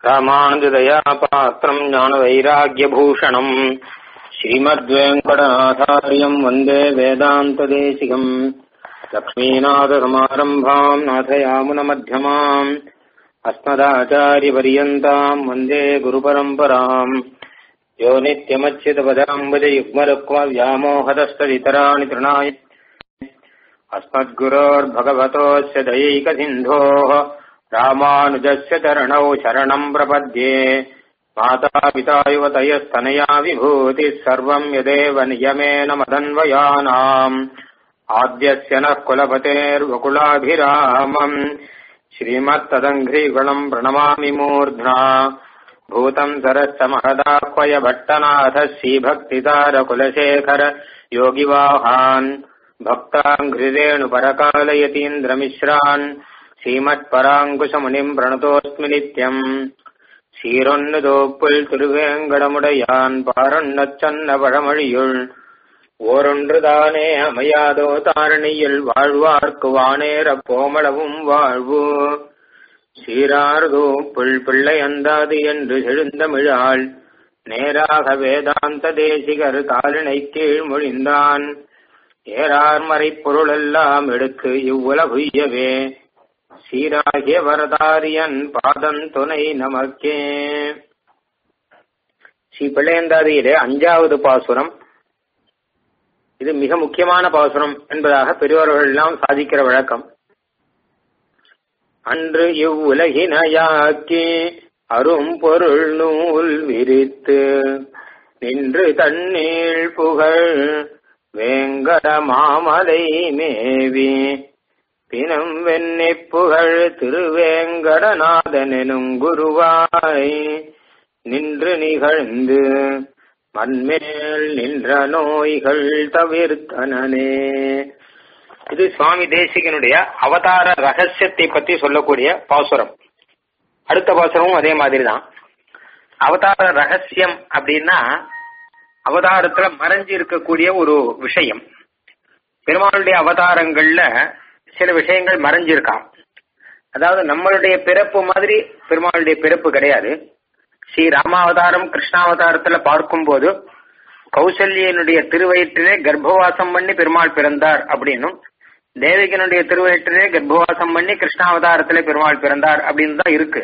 ராமானுஜதயா பாத்திரம் ஞானவைராக்கியபூஷணம் ஸ்ரீமத்வேங்கடநாதாரியம் வந்தே வேதாந்ததேசிகம் லக்ஷ்மீநாதசமாரம்பாம் நாथयामुनमध्यमाम् अस्मदाचार्यपर्यन्ताम् वन्दे गुरुपरम्पराम् यो नित्यमच्युतपदाम्बुजयुग्मरुक्मव्यामोहदस्तदितराणि तृणाय अस्मद्गुरोर्भगवतोऽस्य दयैकसिन्धोः रामानुजस्य चरणौ शरणम् प्रपद्ये मातापिता युवतयस्तनया विभूतिः सर्वम् यदेव नियमेन मदन्वयानाम् आद्यस्य नः कुलपतेर्वकुलाभिरामम् श्रीमत्तदङ्घ्रीगुणम् प्रणमामि मूर्ध्ना भूतम् सरस्य महदाह्वय भट्टनाथ श्रीभक्तितारकुलशेखर योगिवाहान् भक्ताङ्घ्रिरेणुपरकालयतीन्द्रमिश्रान् श्रीमत्पराङ्कुशमुनिम् प्रणतोऽस्मि नित्यम् சீரொன்னுதோப்புல் திருவேங்கடமுடையான் பாரொன்னச்சன்ன பழமொழியுள் ஓரொன்றுதானே அமையாதோ தாரணியில் வாழ்வார்க்கு வானேற போமளவும் வாழ்வு சீரார்தோ புல் பிள்ளை அந்தாது என்று செழுந்தமிழாள் நேராக வேதாந்த தேசிகர் காலினை கீழ் மொழிந்தான் ஏறார் மறைப் பொருளெல்லாம் எடுத்து இவ்வுலகுய்யவே சீராகிய வரதாரியன் பாதம் துணை நமக்கே ஸ்ரீ பிள்ளையந்தாதியிலே அஞ்சாவது பாசுரம் இது மிக முக்கியமான பாசுரம் என்பதாக பெரியவர்கள் எல்லாம் சாதிக்கிற வழக்கம் அன்று இவ்வுலகினையாக்கி அரும் பொருள் நூல் விரித்து நின்று தண்ணீள் புகழ் வேங்கட மாமலை மேவி பினம் வெண்ணெய் புகழ் திருவேங்கடநாதனெனும் குருவாய் நின்று நிகழ்ந்து மண்மேல் நின்ற நோய்கள் தவிர்த்தனே இது சுவாமி தேசிகனுடைய அவதார ரகசியத்தை பத்தி சொல்லக்கூடிய பாசுரம் அடுத்த பாசுரமும் அதே மாதிரி தான் அவதார ரகசியம் அப்படின்னா அவதாரத்துல மறைஞ்சு இருக்கக்கூடிய ஒரு விஷயம் பெருமாளுடைய அவதாரங்கள்ல சில விஷயங்கள் மறைஞ்சிருக்கான் அதாவது நம்மளுடைய பிறப்பு மாதிரி பெருமாளுடைய பிறப்பு கிடையாது ஸ்ரீ ராமாவதாரம் கிருஷ்ணாவதாரத்துல பார்க்கும்போது கௌசல்யனுடைய திருவயிற்றிலே கர்ப்பவாசம் பண்ணி பெருமாள் பிறந்தார் அப்படின்னும் தேவிகனுடைய திருவயிற்றிலே கர்ப்பவாசம் பண்ணி கிருஷ்ணாவதாரத்திலே பெருமாள் பிறந்தார் அப்படின்னு தான் இருக்கு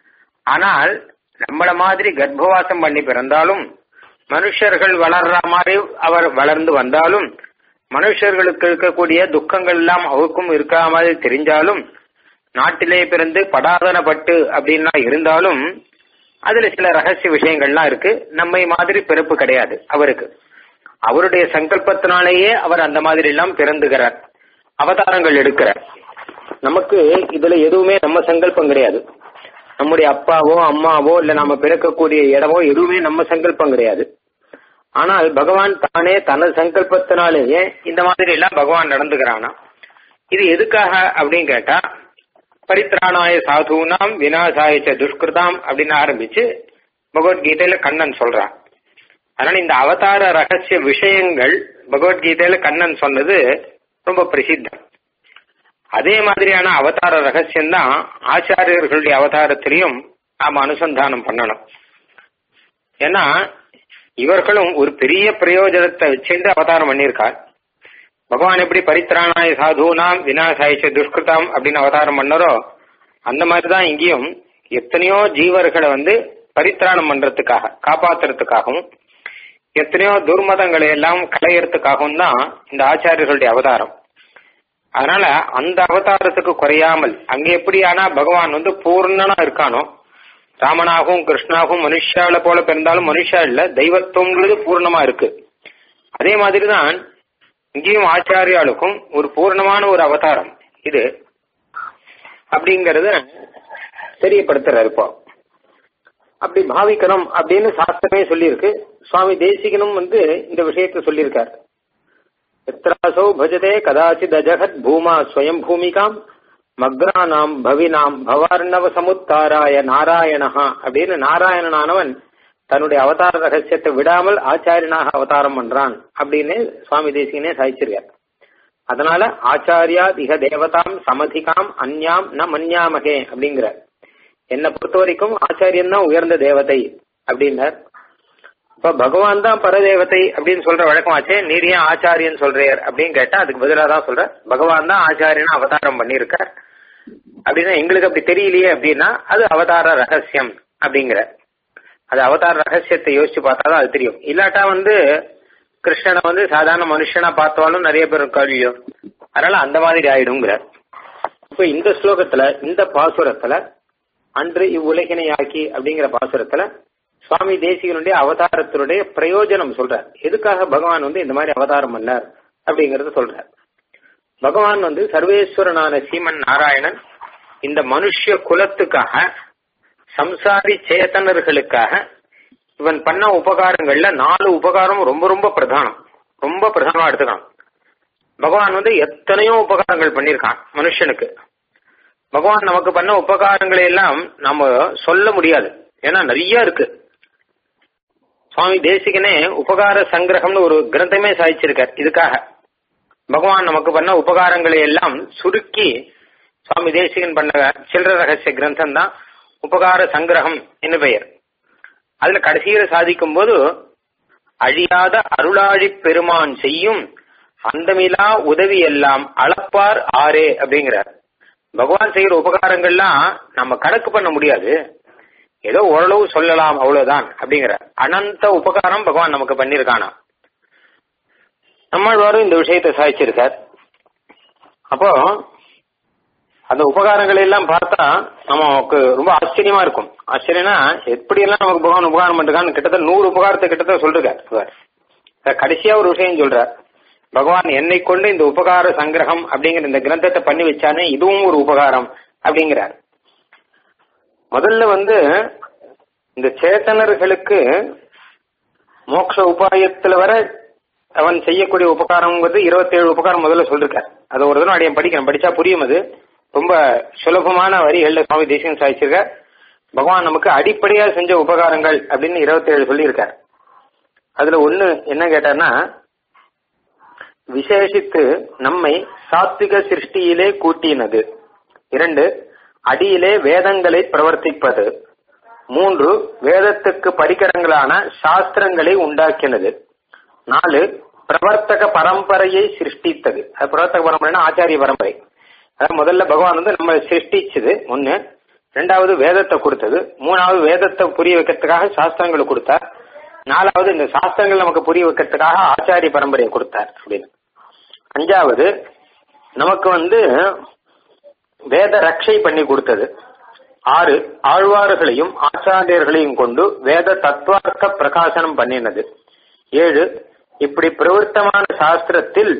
ஆனால் நம்மள மாதிரி கர்ப்பவாசம் பண்ணி பிறந்தாலும் மனுஷர்கள் வளர்ற மாதிரி அவர் வளர்ந்து வந்தாலும் மனுஷர்களுக்கு இருக்கக்கூடிய துக்கங்கள் எல்லாம் அவருக்கும் இருக்கா மாதிரி தெரிஞ்சாலும் நாட்டிலே பிறந்து படாதனப்பட்டு அப்படின்னா இருந்தாலும் அதுல சில ரகசிய விஷயங்கள்லாம் இருக்கு நம்மை மாதிரி பிறப்பு கிடையாது அவருக்கு அவருடைய சங்கல்பத்தினாலேயே அவர் அந்த மாதிரி எல்லாம் பிறந்துகிறார் அவதாரங்கள் எடுக்கிறார் நமக்கு இதுல எதுவுமே நம்ம சங்கல்பம் கிடையாது நம்முடைய அப்பாவோ அம்மாவோ இல்ல நம்ம பிறக்கக்கூடிய இடமோ எதுவுமே நம்ம சங்கல்பம் கிடையாது ஆனால் பகவான் தானே தனது சங்கல்பத்தினாலேயே இந்த மாதிரி எல்லாம் பகவான் நடந்துக்கிறானா இது எதுக்காக அப்படின்னு கேட்டா பரித்ராணாய சாதுனாம் வினாசாயச்ச துஷ்கிருதாம் அப்படின்னு ஆரம்பிச்சு பகவத்கீதையில கண்ணன் சொல்றான் அதனால இந்த அவதார ரகசிய விஷயங்கள் பகவத்கீதையில கண்ணன் சொன்னது ரொம்ப பிரசித்தம் அதே மாதிரியான அவதார ரகசியம் தான் ஆச்சாரியர்களுடைய அவதாரத்திலையும் நாம அனுசந்தானம் பண்ணணும் ஏன்னா இவர்களும் ஒரு பெரிய பிரயோஜனத்தை வச்சிருந்து அவதாரம் பண்ணியிருக்கார் பகவான் எப்படி பரித்ராணாய சாதுனாம் வினாசாயிச்ச துஷ்கிருதாம் அப்படின்னு அவதாரம் பண்ணரோ அந்த மாதிரிதான் இங்கேயும் எத்தனையோ ஜீவர்களை வந்து பரித்ராணம் பண்றதுக்காக காப்பாத்துறதுக்காகவும் எத்தனையோ துர்மதங்களை எல்லாம் களையறதுக்காகவும் தான் இந்த ஆச்சாரியர்களுடைய அவதாரம் அதனால அந்த அவதாரத்துக்கு குறையாமல் அங்க எப்படி ஆனா பகவான் வந்து பூர்ணனா இருக்கானோ ராமனாகவும் கிருஷ்ணாகவும் மனுஷால போல பிறந்தாலும் மனுஷா இல்ல தெய்வத்துவங்கிறது பூர்ணமா இருக்கு அதே மாதிரிதான் இங்கேயும் ஆச்சாரியாளுக்கும் ஒரு பூர்ணமான ஒரு அவதாரம் இது அப்படிங்கறத தெரியப்படுத்துறாரு இப்போ அப்படி பாவிக்கணும் அப்படின்னு சாஸ்திரமே சொல்லியிருக்கு சுவாமி தேசிகனும் வந்து இந்த விஷயத்த சொல்லியிருக்கார் எத்திராசோ பஜதே கதாச்சித் அஜகத் பூமா ஸ்வயம் பூமிகாம் மக்ரானாம் பவினாம் பவார்ணவ சமுத்தாராய நாராயணஹா அப்படின்னு நாராயணனானவன் தன்னுடைய அவதார ரகசியத்தை விடாமல் ஆச்சாரியனாக அவதாரம் பண்றான் அப்படின்னு சுவாமி தேசிகனே சாதிச்சிருக்கார் அதனால ஆச்சாரியா திக தேவதாம் சமதிகாம் அந்யாம் ந மன்யாமகே அப்படிங்கிற என்னை பொறுத்த வரைக்கும் ஆச்சாரியன் தான் உயர்ந்த தேவதை அப்படின்னார் இப்ப பகவான் தான் பரதேவதை அப்படின்னு சொல்ற வழக்கமாச்சே நீர் ஏன் ஆச்சாரியன் சொல்றார் அப்படின்னு கேட்டா அதுக்கு பதிலாக தான் சொல்ற பகவான் தான் ஆச்சாரியன் அவதாரம் பண்ணியிருக்கார் அப்படின்னா எங்களுக்கு அப்படி தெரியலையே அப்படின்னா அது அவதார ரகசியம் அப்படிங்கிற அது அவதார ரகசியத்தை யோசிச்சு பார்த்தா தான் அது தெரியும் இல்லாட்டா வந்து கிருஷ்ணனை வந்து சாதாரண மனுஷனா பார்த்தாலும் நிறைய பேர் கழியும் அதனால அந்த மாதிரி ஆயிடுங்கிற இப்ப இந்த ஸ்லோகத்துல இந்த பாசுரத்துல அன்று இவ்வுலகினை ஆக்கி அப்படிங்கிற பாசுரத்துல சுவாமி தேசிகனுடைய அவதாரத்தினுடைய பிரயோஜனம் சொல்றார் எதுக்காக பகவான் வந்து இந்த மாதிரி அவதாரம் பண்ணார் அப்படிங்கறத சொல்றார் பகவான் வந்து சர்வேஸ்வரனான சீமன் நாராயணன் இந்த மனுஷ குலத்துக்காக சம்சாரி சேத்தனர்களுக்காக இவன் பண்ண உபகாரங்கள்ல நாலு உபகாரம் ரொம்ப ரொம்ப பிரதானம் ரொம்ப பிரதானமா எடுத்துக்கான் பகவான் வந்து எத்தனையோ உபகாரங்கள் பண்ணியிருக்கான் மனுஷனுக்கு பகவான் நமக்கு பண்ண உபகாரங்களை எல்லாம் நம்ம சொல்ல முடியாது ஏன்னா நிறைய இருக்கு சுவாமி தேசிகனே உபகார சங்கிரகம்னு ஒரு கிரந்தமே சாதிச்சிருக்கார் இதுக்காக பகவான் நமக்கு பண்ண உபகாரங்களை எல்லாம் சுருக்கி சுவாமி தேசிகன் பண்ண சில்லற ரகசிய கிரந்தம் தான் உபகார சங்கிரகம் என்று பெயர் அதுல கடைசியில சாதிக்கும் போது அழியாத அருளாழி பெருமான் செய்யும் அந்தமிலா உதவி எல்லாம் அளப்பார் ஆரே அப்படிங்கிறார் பகவான் செய்யற உபகாரங்கள்லாம் நம்ம கணக்கு பண்ண முடியாது ஏதோ ஓரளவு சொல்லலாம் அவ்வளவுதான் அப்படிங்கிற அனந்த உபகாரம் பகவான் நமக்கு பண்ணிருக்கானா நம்மளும் இந்த விஷயத்தை சாதிச்சிருக்கார் அப்போ அந்த உபகாரங்களை எல்லாம் பார்த்தா நமக்கு ரொம்ப ஆச்சரியமா இருக்கும் ஆச்சரியம்னா எப்படி எல்லாம் நமக்கு பகவான் உபகாரம் பண்ணிருக்கான்னு கிட்டத்தட்ட நூறு உபகாரத்தை கிட்டத்தட்ட சொல்றார் கடைசியா ஒரு விஷயம் சொல்றார் பகவான் என்னை கொண்டு இந்த உபகார சங்கிரகம் அப்படிங்கிற இந்த கிரந்தத்தை பண்ணி வச்சானே இதுவும் ஒரு உபகாரம் அப்படிங்கிறார் முதல்ல வந்து இந்த சேத்தனர்களுக்கு மோட்ச உபாயத்துல வர அவன் செய்யக்கூடிய உபகாரம்ங்கிறது இருபத்தி ஏழு உபகாரம் முதல்ல சொல்லிருக்கார் அதை ஒரு தினம் அடையம் படிக்கிறேன் படிச்சா புரியும் அது ரொம்ப சுலபமான வரிகள்ல சுவாமி தேசியம் சாதிச்சிருக்க பகவான் நமக்கு அடிப்படையா செஞ்ச உபகாரங்கள் அப்படின்னு இருபத்தி ஏழு சொல்லியிருக்கார் அதுல ஒண்ணு என்ன கேட்டார்னா விசேஷித்து நம்மை சாத்விக சிருஷ்டியிலே கூட்டினது இரண்டு அடியிலே வேதங்களை பிரவர்த்திப்பது மூன்று வேதத்துக்கு பரிகரங்களான சாஸ்திரங்களை உண்டாக்கினது நாலு பிரவர்த்தக பரம்பரையை சிருஷ்டித்தது அது பிரவர்த்தக பரம்பரைனா ஆச்சாரிய பரம்பரை அதாவது முதல்ல பகவான் வந்து நம்ம சிருஷ்டிச்சது ஒண்ணு ரெண்டாவது வேதத்தை கொடுத்தது மூணாவது வேதத்தை புரிய வைக்கிறதுக்காக சாஸ்திரங்களை கொடுத்தார் நாலாவது இந்த சாஸ்திரங்கள் நமக்கு புரிய வைக்கிறதுக்காக ஆச்சாரிய பரம்பரையை கொடுத்தார் அப்படின்னு அஞ்சாவது நமக்கு வந்து வேத ரட்சை பண்ணி கொடுத்தது ஆறு ஆழ்வார்களையும் ஆச்சாரியர்களையும் கொண்டு வேத தத்துவார்த்த பிரகாசனம் பண்ணினது ஏழு இப்படி பிரவருத்தமான சாஸ்திரத்தில்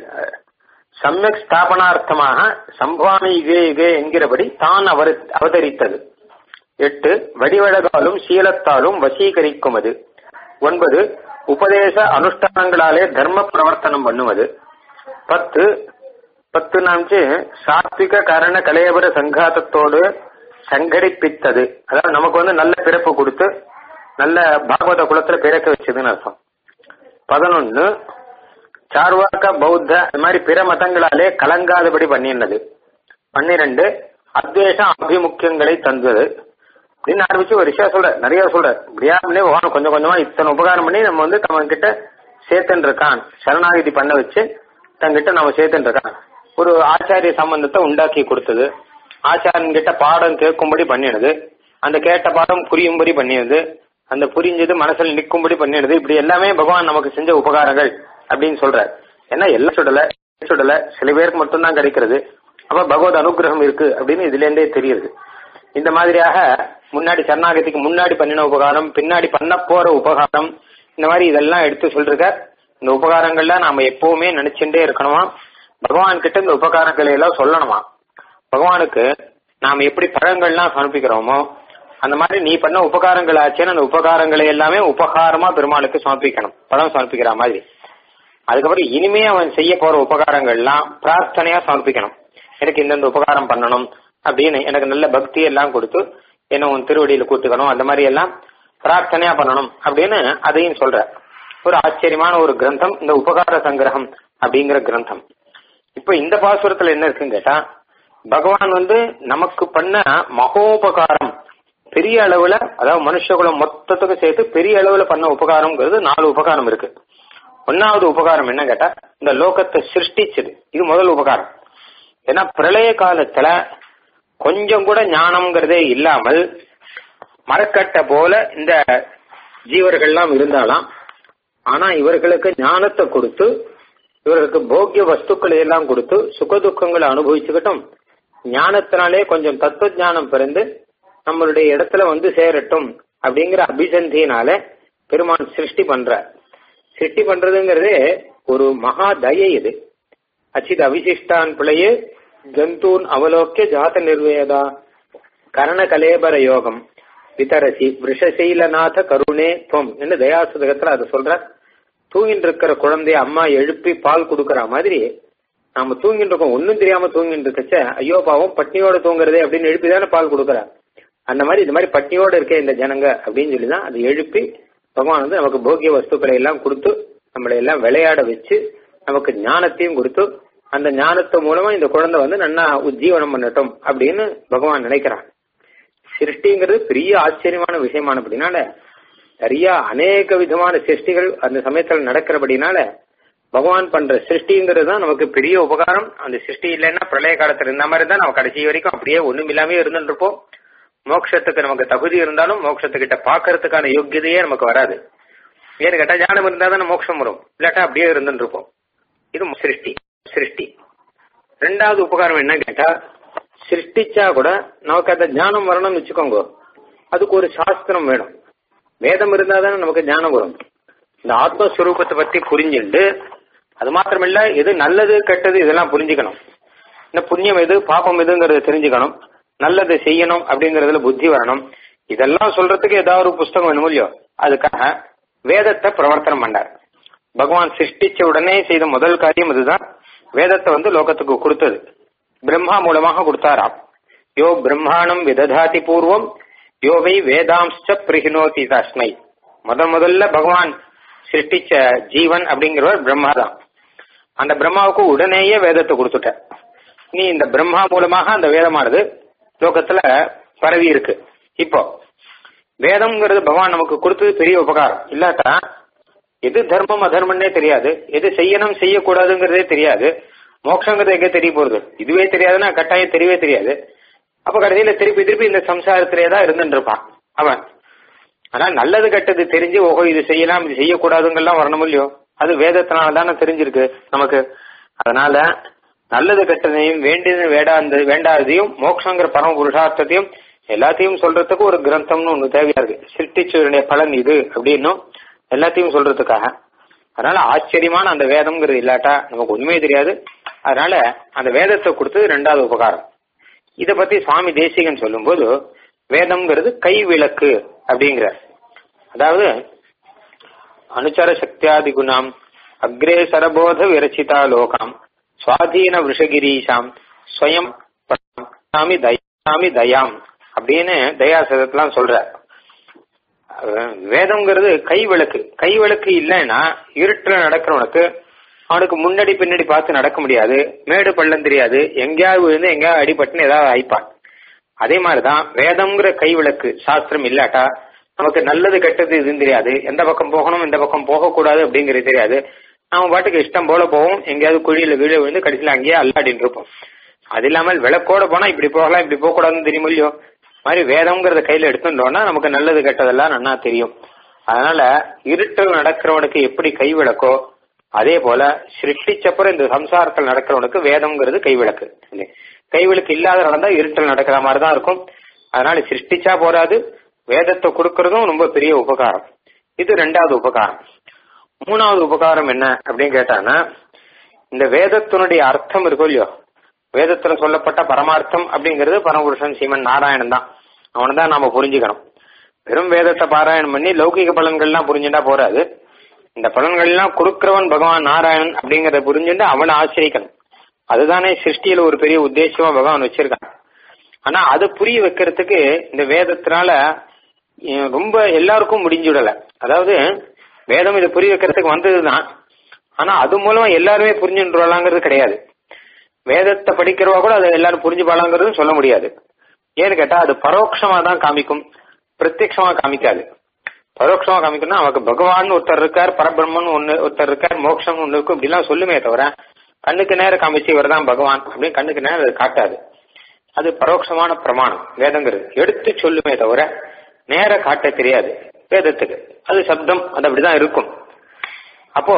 சமயக் ஸ்தாபனார்த்தமாக சம்பாமி யுகே யுகே என்கிறபடி தான் அவர் அவதரித்தது எட்டு வடிவழகாலும் சீலத்தாலும் வசீகரிக்கும் அது ஒன்பது உபதேச அனுஷ்டானங்களாலே தர்ம பிரவர்த்தனம் பண்ணுவது பத்து பத்து நான்கு சாத்விக கரண கலையபர சங்காத்தத்தோடு சங்கடிப்பித்தது அதாவது நமக்கு வந்து நல்ல பிறப்பு கொடுத்து நல்ல பாகவத குலத்துல பிறக்க வச்சதுன்னு அர்த்தம் பதினொன்னு சார்வாக்க பௌத்த இது மாதிரி பிற மதங்களாலே கலங்காதபடி பண்ணினது பன்னிரண்டு அத்வேஷ அபிமுக்கியங்களை தந்தது அப்படின்னு ஆரம்பிச்சு ஒரு விஷயம் சொல்ற நிறைய சொல்ற இப்படியா பண்ணி பகவான் கொஞ்சம் கொஞ்சமா இத்தனை உபகாரம் பண்ணி நம்ம வந்து நம்ம கிட்ட சேர்த்துன்னு இருக்கான் சரணாகிதி பண்ண வச்சு தங்கிட்ட நம்ம சேர்த்துன்னு இருக்கான் ஒரு ஆச்சாரிய சம்பந்தத்தை உண்டாக்கி கொடுத்தது ஆச்சாரியன் கிட்ட பாடம் கேட்கும்படி பண்ணினது அந்த கேட்ட பாடம் புரியும்படி பண்ணினது அந்த புரிஞ்சது மனசுல நிற்கும்படி பண்ணினது இப்படி எல்லாமே பகவான் நமக்கு செஞ்ச உபகாரங்கள் அப்படின்னு சொல்றார் ஏன்னா எல்லாம் சுடல சுடல சில பேருக்கு மட்டும்தான் கிடைக்கிறது அப்ப பகவத் அனுகிரகம் இருக்கு அப்படின்னு இதுல இருந்தே தெரியுது இந்த மாதிரியாக முன்னாடி சரணாகதிக்கு முன்னாடி பண்ணின உபகாரம் பின்னாடி பண்ண போற உபகாரம் இந்த மாதிரி இதெல்லாம் எடுத்து சொல்லிருக்க இந்த உபகாரங்கள்லாம் நாம எப்பவுமே நினைச்சுட்டே இருக்கணுமா பகவான் கிட்ட இந்த உபகாரங்களை எல்லாம் சொல்லணுமா பகவானுக்கு நாம் எப்படி பழங்கள்லாம் சமர்ப்பிக்கிறோமோ அந்த மாதிரி நீ பண்ண உபகாரங்கள் ஆச்சுன்னு அந்த உபகாரங்களை எல்லாமே உபகாரமா பெருமாளுக்கு சமர்ப்பிக்கணும் பழம் சமர்ப்பிக்கிற மாதிரி அதுக்கப்புறம் இனிமே அவன் செய்ய போற உபகாரங்கள்லாம் பிரார்த்தனையா சமர்ப்பிக்கணும் எனக்கு இந்தந்த உபகாரம் பண்ணணும் அப்படின்னு எனக்கு நல்ல பக்தி எல்லாம் கொடுத்து என்ன உன் திருவடியில கூட்டுக்கணும் அந்த மாதிரி எல்லாம் பிரார்த்தனையா பண்ணணும் அப்படின்னு அதையும் சொல்ற ஒரு ஆச்சரியமான ஒரு கிரந்தம் இந்த உபகார சங்கிரகம் அப்படிங்கிற கிரந்தம் இப்ப இந்த பாசுரத்துல என்ன இருக்குன்னு கேட்டா பகவான் வந்து நமக்கு பண்ண மகோபகாரம் பெரிய அளவுல அதாவது மனுஷகுலம் மொத்தத்துக்கும் சேர்த்து பெரிய அளவுல பண்ண உபகாரம்ங்கிறது நாலு உபகாரம் இருக்கு ஒன்னாவது உபகாரம் என்ன கேட்டா இந்த லோகத்தை சிருஷ்டிச்சது இது முதல் உபகாரம் ஏன்னா பிரளய காலத்துல கொஞ்சம் கூட ஞானம்ங்கிறதே இல்லாமல் மரக்கட்டை போல இந்த ஜீவர்கள்லாம் இருந்தாலாம் ஆனா இவர்களுக்கு ஞானத்தை கொடுத்து இவர்களுக்கு போக்கிய வஸ்துக்களை எல்லாம் கொடுத்து சுகதுக்கங்களை அனுபவிச்சுக்கிட்டும் ஞானத்தினாலே கொஞ்சம் தத்துவ ஞானம் பிறந்து நம்மளுடைய இடத்துல வந்து சேரட்டும் அப்படிங்கிற அபிசந்தியினால பெருமான் சிருஷ்டி பண்ற சிருஷ்டி பண்றதுங்கிறதே ஒரு மகா தயை இது அச்சித் அவிசிஷ்டான் பிள்ளையே ஜந்தூன் அவலோக்கிய ஜாத நிர்வேதா கரண கலேபர யோகம் விதரசி விஷசீலநாத கருணே துவம் என்று தயாசுதகத்துல அதை சொல்ற தூங்கிட்டு இருக்கிற குழந்தைய அம்மா எழுப்பி பால் கொடுக்கற மாதிரி நாம தூங்கிட்டு இருக்கோம் ஒன்னும் தெரியாம தூங்கிட்டு இருக்கச்ச ஐயோ பாவம் பட்னியோட தூங்குறதே அப்படின்னு எழுப்பி தானே பால் கொடுக்கறா அந்த மாதிரி இந்த மாதிரி பட்னியோட இருக்க இந்த ஜனங்க அப்படின்னு சொல்லி தான் அதை எழுப்பி பகவான் வந்து நமக்கு போகிய வஸ்துக்களை எல்லாம் கொடுத்து நம்மளை எல்லாம் விளையாட வச்சு நமக்கு ஞானத்தையும் கொடுத்து அந்த ஞானத்து மூலமா இந்த குழந்தை வந்து நன்னா உஜ்ஜீவனம் பண்ணட்டும் அப்படின்னு பகவான் நினைக்கிறான் சிருஷ்டிங்கிறது பெரிய ஆச்சரியமான விஷயமானபடினால நிறைய அநேக விதமான சிருஷ்டிகள் அந்த சமயத்துல நடக்கிறபடினால பகவான் பண்ற சிருஷ்டிங்கிறது தான் நமக்கு பெரிய உபகாரம் அந்த சிருஷ்டி இல்லைன்னா பிரளய காலத்துல இருந்த மாதிரி தான் நம்ம கடைசி வரைக்கும் அப்படியே ஒண்ணும் இல்லாமே இருந்துட்டு இருப்போம் மோட்சத்துக்கு நமக்கு தகுதி இருந்தாலும் மோட்சத்துக்கிட்ட பாக்குறதுக்கான யோக்கியதையே நமக்கு வராது ஏன்னு கேட்டா ஞானம் இருந்தா தானே மோட்சம் வரும் இல்லாட்டா அப்படியே இருந்துட்டு இருப்போம் இது சிருஷ்டி சிருஷ்டி ரெண்டாவது உபகாரம் என்ன கேட்டா சிருஷ்டிச்சா கூட நமக்கு அந்த ஞானம் வரணும்னு வச்சுக்கோங்க அதுக்கு ஒரு சாஸ்திரம் வேணும் வேதம் இருந்தா தானே நமக்கு ஞானம் வரும் இந்த ஆத்மஸ்வரூபத்தை பத்தி புரிஞ்சுண்டு அது மாத்திரமில்ல எது நல்லது கெட்டது இதெல்லாம் புரிஞ்சுக்கணும் இந்த புண்ணியம் எது பாப்பம் எதுங்கிறத தெரிஞ்சுக்கணும் நல்லது செய்யணும் அப்படிங்கறதுல புத்தி வரணும் இதெல்லாம் சொல்றதுக்கு ஏதாவது ஒரு புஸ்தகம் வேணும் இல்லையோ அதுக்காக வேதத்தை பிரவர்த்தனம் பண்ணார் பகவான் சிருஷ்டிச்ச உடனே செய்த முதல் காரியம் இதுதான் வேதத்தை வந்து லோகத்துக்கு கொடுத்தது பிரம்மா மூலமாக கொடுத்தாராம் யோ பிரம்மாணம் விததாதி பூர்வம் யோவை வேதாம்ச பிரகினோதி தஸ்மை முதல் முதல்ல பகவான் சிருஷ்டிச்ச ஜீவன் அப்படிங்கிறவர் பிரம்மா தான் அந்த பிரம்மாவுக்கு உடனேயே வேதத்தை கொடுத்துட்ட நீ இந்த பிரம்மா மூலமாக அந்த வேதமானது லோகத்துல பரவி இருக்கு இப்போ வேதம்ங்கிறது பகவான் நமக்கு கொடுத்தது பெரிய உபகாரம் இல்லாட்டா எது தர்மம் அதர்மம்னே தெரியாது எது செய்யணும் செய்யக்கூடாதுங்கிறதே தெரியாது மோட்சங்கிறது எங்க தெரிய போறது இதுவே தெரியாதுன்னா கட்டாயம் தெரியவே தெரியாது அப்ப கடைசியில திருப்பி திருப்பி இந்த சம்சாரத்திலே தான் இருந்துட்டு இருப்பான் அவன் ஆனா நல்லது கெட்டது தெரிஞ்சு ஓஹோ இது செய்யலாம் இது செய்யக்கூடாதுங்கெல்லாம் வரணும் இல்லையோ அது வேதத்தினால தானே தெரிஞ்சிருக்கு நமக்கு அதனால நல்லது கெட்டதையும் வேண்டியது வேண்டாந்த வேண்டாததையும் மோட்சங்கிற பரம புருஷார்த்தத்தையும் எல்லாத்தையும் சொல்றதுக்கு ஒரு கிரந்தம்னு ஒண்ணு தேவையா இருக்கு சிருஷ்டிச்சவருடைய பலன் இது அப்படின்னும் எல்லாத்தையும் சொல்றதுக்காக அதனால ஆச்சரியமான அந்த வேதம்ங்கிறது இல்லாட்டா நமக்கு உண்மையே தெரியாது அதனால அந்த வேதத்தை கொடுத்தது ரெண்டாவது உபகாரம் இத பத்தி சுவாமி தேசிகன் சொல்லும்போது வேதம்ங்கிறது கை விளக்கு அப்படிங்கிற அதாவது அனுச்சர சக்தியாதி குணாம் அக்ரே சரபோத விரச்சிதா லோகாம் சுவாதீன விஷகிரீஷாம் ஸ்வயம் சாமி தயாமி தயாம் அப்படின்னு தயாசதத்தெல்லாம் சொல்ற வேதம்ங்கிறது கை விளக்கு கை விளக்கு இல்லைன்னா இருட்டுல நடக்கிறவனுக்கு அவனுக்கு முன்னாடி பின்னாடி பார்த்து நடக்க முடியாது மேடு பள்ளம் தெரியாது எங்கேயாவது விழுந்து எங்கேயாவது அடிபட்டுன்னு ஏதாவது ஆயிப்பான் அதே மாதிரிதான் வேதம்ங்கிற கை விளக்கு சாஸ்திரம் இல்லாட்டா நமக்கு நல்லது கெட்டது இதுன்னு தெரியாது எந்த பக்கம் போகணும் இந்த பக்கம் போகக்கூடாது அப்படிங்கிறது தெரியாது நாம பாட்டுக்கு இஷ்டம் போல போவோம் எங்கேயாவது குழியில வீழ விழுந்து கடைசியில அங்கேயே அல்லாடின்னு இருப்போம் அது இல்லாமல் விளக்கோட போனா இப்படி போகலாம் இப்படி போக கூடாதுன்னு தெரியும் இல்லையோ மாதிரி வேதம்ங்கிறத கையில எடுத்துட்டோம்னா நமக்கு நல்லது கெட்டதெல்லாம் நன்னா தெரியும் அதனால இருட்டில் நடக்கிறவனுக்கு எப்படி கை விளக்கோ அதே போல சிருஷ்டிச்சப்புறம் இந்த சம்சாரத்தில் நடக்கிறவனுக்கு வேதம்ங்கிறது கைவிளக்கு கைவிளக்கு இல்லாத நடந்தா இருட்டில் நடக்கிற மாதிரி தான் இருக்கும் அதனால சிருஷ்டிச்சா போராது வேதத்தை கொடுக்கறதும் ரொம்ப பெரிய உபகாரம் இது ரெண்டாவது உபகாரம் மூணாவது உபகாரம் என்ன அப்படின்னு கேட்டானா இந்த வேதத்தினுடைய அர்த்தம் இருக்கும் இல்லையோ வேதத்துல சொல்லப்பட்ட பரமார்த்தம் அப்படிங்கிறது பரமபுருஷன் சீமன் நாராயணன் தான் அவனை தான் நாம புரிஞ்சுக்கணும் வெறும் வேதத்தை பாராயணம் பண்ணி லௌகிக பலன்கள்லாம் புரிஞ்சுட்டா போறாது இந்த பலன்கள்லாம் கொடுக்கிறவன் பகவான் நாராயணன் அப்படிங்கறத புரிஞ்சுட்டு அவனை ஆசிரிக்கணும் அதுதானே சிருஷ்டியில ஒரு பெரிய உத்தேசமா பகவான் வச்சிருக்கான் ஆனா அது புரிய வைக்கிறதுக்கு இந்த வேதத்தினால ரொம்ப எல்லாருக்கும் முடிஞ்சுடல அதாவது வேதம் இதை புரிய வைக்கிறதுக்கு வந்ததுதான் ஆனா அது மூலமா எல்லாருமே புரிஞ்சுடுறாங்கிறது கிடையாது வேதத்தை படிக்கிறவா கூட அதை எல்லாரும் புரிஞ்சு பாலாங்கிறதும் சொல்ல முடியாது ஏன்னு கேட்டா அது பரோட்சமா தான் காமிக்கும் பிரத்யட்சமா காமிக்காது பரோட்சமா காமிக்கணும்னா அவருக்கு பகவான் ஒருத்தர் இருக்கார் பரபிரம்மன் ஒன்னு ஒருத்தர் இருக்கார் மோட்சம் ஒன்னு இருக்கும் இப்படிலாம் சொல்லுமே தவிர கண்ணுக்கு நேரம் காமிச்சு இவர் தான் பகவான் அப்படின்னு கண்ணுக்கு நேரம் அது காட்டாது அது பரோட்சமான பிரமாணம் வேதங்கிறது எடுத்து சொல்லுமே தவிர நேர காட்ட தெரியாது வேதத்துக்கு அது சப்தம் அது அப்படிதான் இருக்கும் அப்போ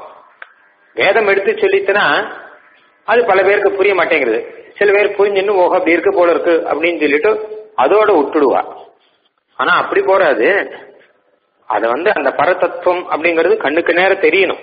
வேதம் எடுத்து சொல்லிட்டுனா அது பல பேருக்கு புரிய மாட்டேங்குது சில பேர் புரிஞ்சுன்னு ஓஹோ அப்படி இருக்கு போல இருக்கு அப்படின்னு சொல்லிட்டு அதோட விட்டுடுவா ஆனா அப்படி போறாது அது வந்து அந்த பரதத்துவம் அப்படிங்கிறது கண்ணுக்கு நேரம் தெரியணும்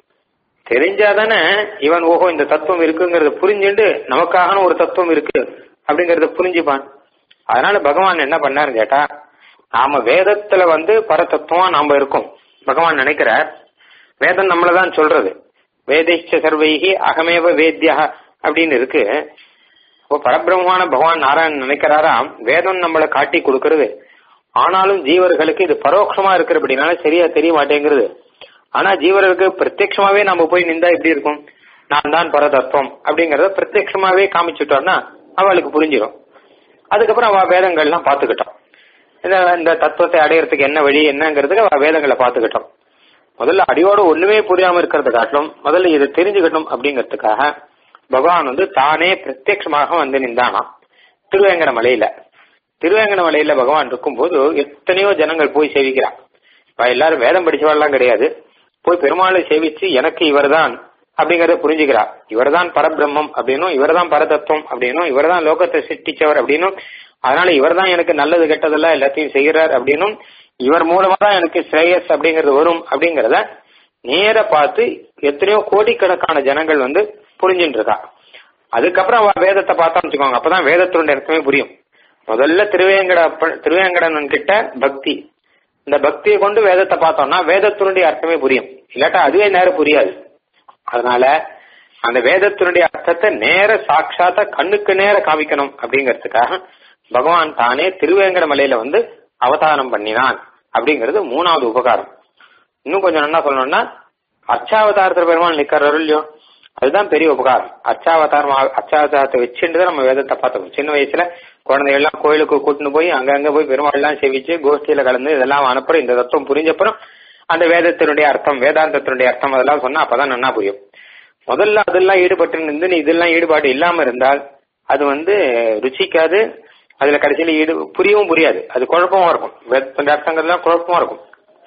தெரிஞ்சாதானே இவன் ஓஹோ இந்த தத்துவம் இருக்குங்கிறத புரிஞ்சுட்டு நமக்காக ஒரு தத்துவம் இருக்கு அப்படிங்கறத புரிஞ்சுப்பான் அதனால பகவான் என்ன பண்ணாருன்னு கேட்டா நாம வேதத்துல வந்து பரதத்துவமா நாம இருக்கோம் பகவான் நினைக்கிறார் வேதம் நம்மளதான் சொல்றது வேதிச்ச சர்வைகி அகமேவ வேத்யா அப்படின்னு இருக்கு இப்போ பரபிரம்மமான பகவான் நாராயணன் நினைக்கிறாராம் வேதம் நம்மளை காட்டி கொடுக்கறது ஆனாலும் ஜீவர்களுக்கு இது பரோட்சமா இருக்கிறபடினால சரியா தெரிய மாட்டேங்கிறது ஆனா ஜீவர்களுக்கு பிரத்யட்சமாவே நம்ம போய் நின்றா எப்படி இருக்கும் நான் தான் பரதத்துவம் அப்படிங்கறத பிரத்யட்சமாவே காமிச்சுட்டோம்னா அவளுக்கு புரிஞ்சிடும் அதுக்கப்புறம் அவ வேதங்கள்லாம் பாத்துக்கிட்டோம் இந்த இந்த தத்துவத்தை அடையறதுக்கு என்ன வழி என்னங்கிறதுக்கு அவ வேதங்களை பாத்துக்கிட்டோம் முதல்ல அடியோட ஒண்ணுமே புரியாம இருக்கிறத காட்டிலும் முதல்ல இதை தெரிஞ்சுக்கணும் அப்படிங்கறதுக்காக பகவான் வந்து தானே பிரத்யட்சமாக வந்து நின்றானாம் திருவேங்கட மலையில திருவேங்கட மலையில பகவான் இருக்கும்போது எத்தனையோ ஜனங்கள் போய் சேவிக்கிறான் இப்ப எல்லாரும் வேதம் படிச்சவாள்லாம் கிடையாது போய் பெருமாளை சேவிச்சு எனக்கு இவர்தான் அப்படிங்கறத புரிஞ்சுக்கிறா இவர்தான் பரபிரம்மம் அப்படின்னும் இவர்தான் பரதத்துவம் அப்படின்னும் இவர்தான் லோகத்தை சிருஷ்டிச்சவர் அப்படின்னும் அதனால இவர்தான் எனக்கு நல்லது கெட்டதெல்லாம் எல்லாத்தையும் செய்கிறார் அப்படின்னும் இவர் மூலமா தான் எனக்கு ஸ்ரேயஸ் அப்படிங்கறது வரும் அப்படிங்கறத நேர பார்த்து எத்தனையோ கோடிக்கணக்கான ஜனங்கள் வந்து புரிஞ்சுட்டு இருக்கா அதுக்கப்புறம் அவ வேதத்தை பார்த்தா வச்சுக்கோங்க அப்பதான் வேதத்தினுடைய அர்த்தமே புரியும் முதல்ல திருவேங்கட திருவேங்கடனன் கிட்ட பக்தி இந்த பக்தியை கொண்டு வேதத்தை பார்த்தோம்னா வேதத்தினுடைய அர்த்தமே புரியும் இல்லாட்டா அதுவே நேரம் புரியாது அதனால அந்த வேதத்தினுடைய அர்த்தத்தை நேர சாட்சாத்த கண்ணுக்கு நேர காமிக்கணும் அப்படிங்கறதுக்காக பகவான் தானே திருவேங்கட மலையில வந்து அவதாரம் பண்ணினான் அப்படிங்கிறது மூணாவது உபகாரம் இன்னும் கொஞ்சம் என்ன சொல்லணும்னா அர்ச்சாவதாரத்தில் பெருமாள் நிக்கிறாரு இல்லையோ அதுதான் பெரிய உபகாரம் அர்ச்சாவதாரம் அர்ச்சாவதாரத்தை வச்சுட்டு நம்ம வேதத்தை பார்த்தோம் சின்ன வயசுல குழந்தைகள் எல்லாம் கோயிலுக்கு கூட்டின்னு போய் அங்கங்க போய் பெருமாள் எல்லாம் சேவிச்சு கோஷ்டியில கலந்து இதெல்லாம் அனுப்புறோம் இந்த தத்துவம் புரிஞ்சப்புறம் அந்த வேதத்தினுடைய அர்த்தம் வேதாந்தத்தினுடைய அர்த்தம் அதெல்லாம் சொன்னா அப்பதான் நன்னா புரியும் முதல்ல அதெல்லாம் ஈடுபட்டு இருந்து நீ இதெல்லாம் ஈடுபாடு இல்லாம இருந்தால் அது வந்து ருச்சிக்காது அதுல கடைசியில ஈடு புரியவும் புரியாது அது குழப்பமா இருக்கும் வேதத்தினுடைய அர்த்தங்கள்லாம் குழப்பமா இருக்கும்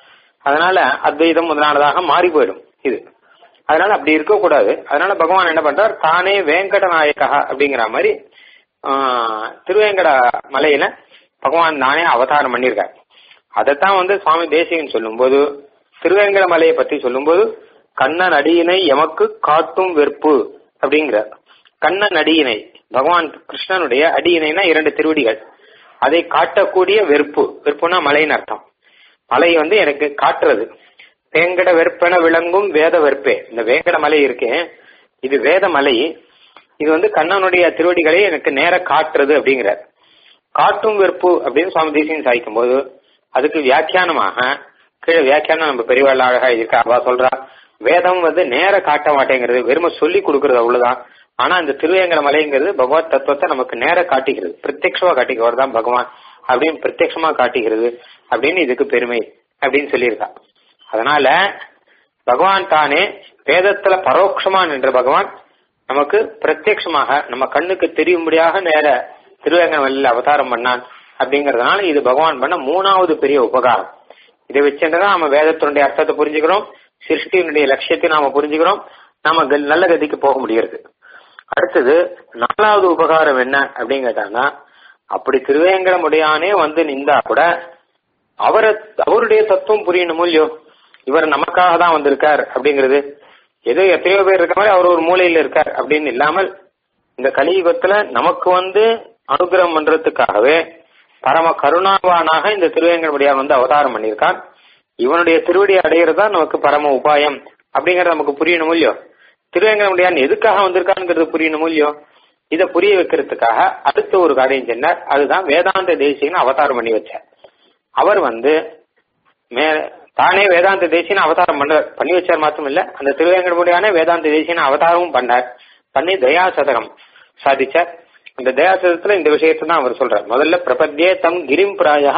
அதனால அத்வைதம் முதலானதாக மாறி போயிடும் இது அதனால அப்படி இருக்கக்கூடாது அதனால பகவான் என்ன பண்றார் தானே வேங்கட நாயக்கா அப்படிங்கிற மாதிரி திருவேங்கட மலையில பகவான் தானே அவதாரம் பண்ணியிருக்கார் அதைத்தான் வந்து சுவாமி தேசிகன் சொல்லும்போது திருவேங்கட மலையை பத்தி சொல்லும்போது கண்ணன் அடியினை எமக்கு காட்டும் வெறுப்பு அப்படிங்கிறார் கண்ணன் அடியினை பகவான் கிருஷ்ணனுடைய அடியினைனா இரண்டு திருவடிகள் அதை காட்டக்கூடிய வெறுப்பு வெறுப்புனா மலைன்னு அர்த்தம் மலை வந்து எனக்கு காட்டுறது வேங்கட வெறுப்பென விளங்கும் வேத வெறுப்பே இந்த வேங்கட மலை இருக்கே இது வேத மலை இது வந்து கண்ணனுடைய திருவடிகளை எனக்கு நேர காட்டுறது அப்படிங்கிறார் காட்டும் வெறுப்பு அப்படின்னு சுவாமி தேசியம் சாய்க்கும் போது அதுக்கு வியாக்கியானமாக கீழே வியாக்கியானம் நம்ம பெரியவாள் அழகா இருக்கா அவா சொல்றா வேதம் வந்து நேர காட்ட மாட்டேங்கிறது வெறும சொல்லி கொடுக்கறது அவ்வளவுதான் ஆனா இந்த திருவேங்கட மலைங்கிறது பகவத் தத்துவத்தை நமக்கு நேர காட்டுகிறது பிரத்யட்சமா காட்டிக்கிறவர் தான் பகவான் அப்படின்னு பிரத்யட்சமா காட்டுகிறது அப்படின்னு இதுக்கு பெருமை அப்படின்னு சொல்லியிருக்கா அதனால பகவான் தானே வேதத்துல பரோட்சமா நின்ற பகவான் நமக்கு பிரத்யட்சமாக நம்ம கண்ணுக்கு தெரியும்படியாக நேர திருவேங்கட மலையில அவதாரம் பண்ணான் அப்படிங்கறதுனால இது பகவான் பண்ண மூணாவது பெரிய உபகாரம் இதை வச்சுட்டுதான் நம்ம வேதத்தினுடைய அர்த்தத்தை புரிஞ்சுக்கிறோம் சிருஷ்டியினுடைய லட்சியத்தை நாம புரிஞ்சுக்கிறோம் நாம நல்ல கதிக்கு போக முடியாது அடுத்தது நாலாவது உபகாரம் என்ன அப்படின்னு கேட்டாங்கன்னா அப்படி திருவேங்கடமுடையானே வந்து நின்றா கூட அவரை அவருடைய தத்துவம் புரியணுமோ இல்லையோ இவர் நமக்காக தான் வந்திருக்கார் அப்படிங்கிறது ஏதோ எத்தனையோ பேர் இருக்க மாதிரி அவர் ஒரு மூலையில இருக்கார் அப்படின்னு இல்லாமல் இந்த கலியுகத்துல நமக்கு வந்து அனுகிரகம் பண்றதுக்காகவே பரம கருணாவானாக இந்த திருவேங்கடமுடியான் வந்து அவதாரம் பண்ணியிருக்கான் இவனுடைய திருவடி அடையிறது தான் நமக்கு பரம உபாயம் அப்படிங்கறது நமக்கு புரியணும் இல்லையோ திருவேங்கடமுடியான் எதுக்காக வந்திருக்காங்கிறது புரியணும் இல்லையோ இதை புரிய வைக்கிறதுக்காக அடுத்த ஒரு காரியம் சொன்னார் அதுதான் வேதாந்த தேசியன்னு அவதாரம் பண்ணி வச்சார் அவர் வந்து மே தானே வேதாந்த தேசியன்னு அவதாரம் பண்ண பண்ணி வச்சார் மாத்திரம் இல்ல அந்த திருவேங்கடமுடியானே வேதாந்த தேசியன்னு அவதாரமும் பண்ணார் பண்ணி தயா சதகம் சாதிச்சார் இந்த தயாசதத்துல இந்த விஷயத்தை தான் அவர் சொல்றார் முதல்ல பிரபத்தியே தம் கிரிம் பிராயா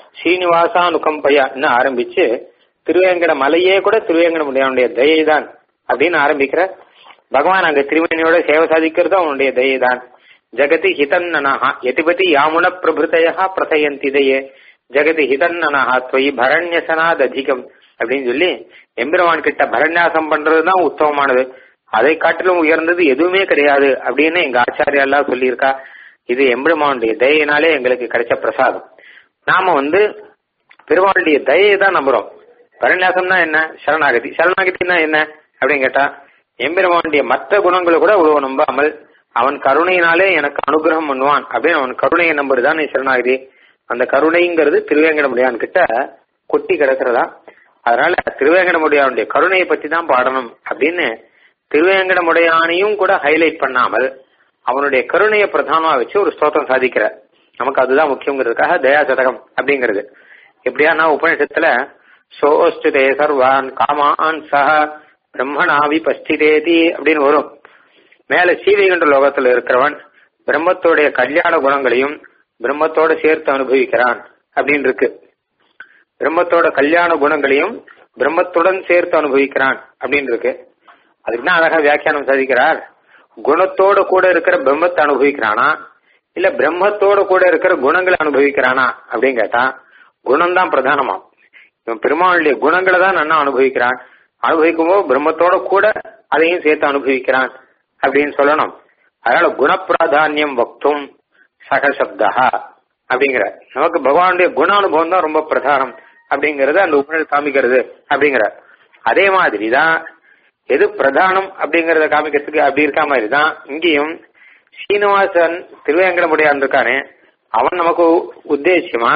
ஸ்ரீனிவாசானுகம்பையான்னு ஆரம்பிச்சு திருவேங்கட மலையே கூட திருவேங்கட முடியாவுடைய தயை தான் அப்படின்னு ஆரம்பிக்கிற பகவான் அங்க திருவேணியோட சேவை சாதிக்கிறது அவனுடைய தயை தான் ஜெகதி ஹிதன்னனஹா எதிபதி யாமுன பிரபுதயா பிரசயந்தி தயே ஜெகதி ஹிதன்னனஹா துவயி பரண்யசனாத் அதிகம் அப்படின்னு சொல்லி எம்பெருமான் கிட்ட பரண்யாசம் பண்றதுதான் உத்தமமானது அதை காட்டிலும் உயர்ந்தது எதுவுமே கிடையாது அப்படின்னு எங்க ஆச்சாரியா எல்லாம் சொல்லியிருக்கா இது எம்பெருமானுடைய தயையினாலே எங்களுக்கு கிடைச்ச பிரசாதம் நாம வந்து பெருமாளுடைய தயையை தான் நம்புறோம் பரநியாசம்னா என்ன சரணாகதி சரணாகதினா என்ன அப்படின்னு கேட்டா எம்பெருமானுடைய மற்ற குணங்களை கூட அவ்வளவு நம்பாமல் அவன் கருணையினாலே எனக்கு அனுகிரகம் பண்ணுவான் அப்படின்னு அவன் கருணையை நம்புறதுதான் சரணாகதி அந்த கருணைங்கிறது திருவேங்கடமுடியான் கிட்ட கொட்டி கிடக்கிறதா அதனால திருவேங்கடமுடியானுடைய கருணையை பத்தி தான் பாடணும் அப்படின்னு திருவேங்கடமுடையானையும் கூட ஹைலைட் பண்ணாமல் அவனுடைய கருணையை பிரதானமா வச்சு ஒரு ஸ்தோத்திரம் சாதிக்கிறார் நமக்கு அதுதான் முக்கியங்கிறதுக்காக தயா சதகம் அப்படிங்கிறது எப்படியானா உபநிஷத்துல சோஸ்டுதே சர்வான் காமான் சஹ பிரம்மணா விபஸ்திதேதி அப்படின்னு வரும் மேல சீவைகண்ட லோகத்துல இருக்கிறவன் பிரம்மத்தோடைய கல்யாண குணங்களையும் பிரம்மத்தோட சேர்த்து அனுபவிக்கிறான் அப்படின்னு இருக்கு பிரம்மத்தோட கல்யாண குணங்களையும் பிரம்மத்துடன் சேர்த்து அனுபவிக்கிறான் அப்படின்னு இருக்கு அதுக்கு தான் அழகா வியாக்கியானம் சாதிக்கிறார் குணத்தோட கூட இருக்கிற பிரம்மத்தை அனுபவிக்கிறானா இல்ல பிரம்மத்தோட கூட இருக்கிற குணங்களை அனுபவிக்கிறானா அப்படின்னு கேட்டா குணம் தான் பிரதானமா இவன் பெருமாளுடைய குணங்களை தான் நன்னா அனுபவிக்கிறான் அனுபவிக்கும் போது பிரம்மத்தோட கூட அதையும் சேர்த்து அனுபவிக்கிறான் அப்படின்னு சொல்லணும் அதனால குணப்பிராதானியம் வக்தும் சகசப்தா அப்படிங்கிற நமக்கு பகவானுடைய குண அனுபவம் தான் ரொம்ப பிரதானம் அப்படிங்கறது அந்த உணர்வு காமிக்கிறது அப்படிங்கிற அதே மாதிரி தான் எது பிரதானம் அப்படிங்கறத காமிக்கிறதுக்கு அப்படி இருக்க மாதிரி தான் இங்கேயும் ஸ்ரீனிவாசன் திருவேங்கடமுடியான் இருக்கானே அவன் நமக்கு உத்தேசியமா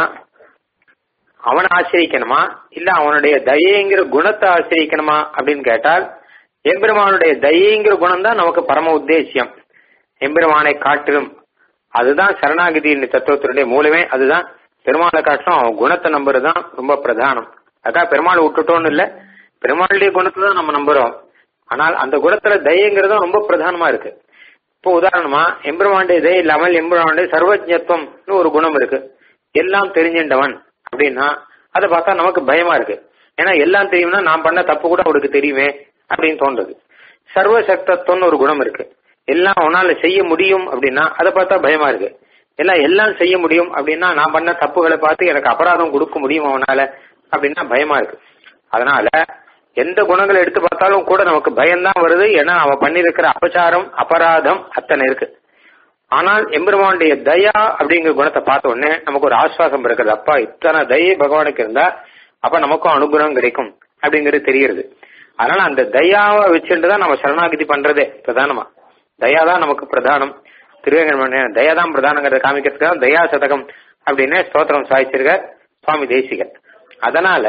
அவனை ஆசிரியக்கணுமா இல்ல அவனுடைய தயைங்கிற குணத்தை ஆசிரியக்கணுமா அப்படின்னு கேட்டால் எம்பெருமானுடைய தயைங்கிற குணம் தான் நமக்கு பரம உத்தேசியம் எம்பெருமானை காட்டிலும் அதுதான் சரணாகதி தத்துவத்தினுடைய மூலமே அதுதான் பெருமாளை காட்டிலும் அவன் குணத்தை நம்புறது தான் ரொம்ப பிரதானம் அதான் பெருமாளை விட்டுட்டோம்னு இல்ல பெருமாளுடைய குணத்தை தான் நம்ம நம்புறோம் ஆனால் அந்த குணத்துல தயங்கிறது ரொம்ப பிரதானமா இருக்கு இப்போ உதாரணமா எம்பெருமானுடைய தயை இல்லாமல் எம்பெருமானுடைய சர்வஜத்துவம்னு ஒரு குணம் இருக்கு எல்லாம் தெரிஞ்சின்றவன் அப்படின்னா அதை பார்த்தா நமக்கு பயமா இருக்கு ஏன்னா எல்லாம் தெரியும்னா நான் பண்ண தப்பு கூட அவருக்கு தெரியுமே அப்படின்னு தோன்றது சர்வசக்தத்துவம்னு ஒரு குணம் இருக்கு எல்லாம் உன்னால செய்ய முடியும் அப்படின்னா அதை பார்த்தா பயமா இருக்கு எல்லாம் எல்லாம் செய்ய முடியும் அப்படின்னா நான் பண்ண தப்புகளை பார்த்து எனக்கு அபராதம் கொடுக்க முடியும் அவனால அப்படின்னா பயமா இருக்கு அதனால எந்த குணங்களை எடுத்து பார்த்தாலும் கூட நமக்கு பயம்தான் வருது ஏன்னா அவன் பண்ணிருக்கிற அபச்சாரம் அபராதம் அத்தனை இருக்கு ஆனால் எம்பெருமானுடைய தயா அப்படிங்கிற குணத்தை பார்த்த உடனே நமக்கு ஒரு ஆஸ்வாசம் இருக்குது அப்பா இத்தனை தயை பகவானுக்கு இருந்தா அப்ப நமக்கும் அனுகிரகம் கிடைக்கும் அப்படிங்கிறது தெரியுது அதனால அந்த தயாவை வச்சுட்டு தான் நம்ம சரணாகதி பண்றதே பிரதானமா தயா தான் நமக்கு பிரதானம் திருவேங்கட தயா தான் பிரதானங்கிறத காமிக்கிறதுக்காக தயா சதகம் அப்படின்னு ஸ்தோத்திரம் சாதிச்சிருக்க சுவாமி தேசிகர் அதனால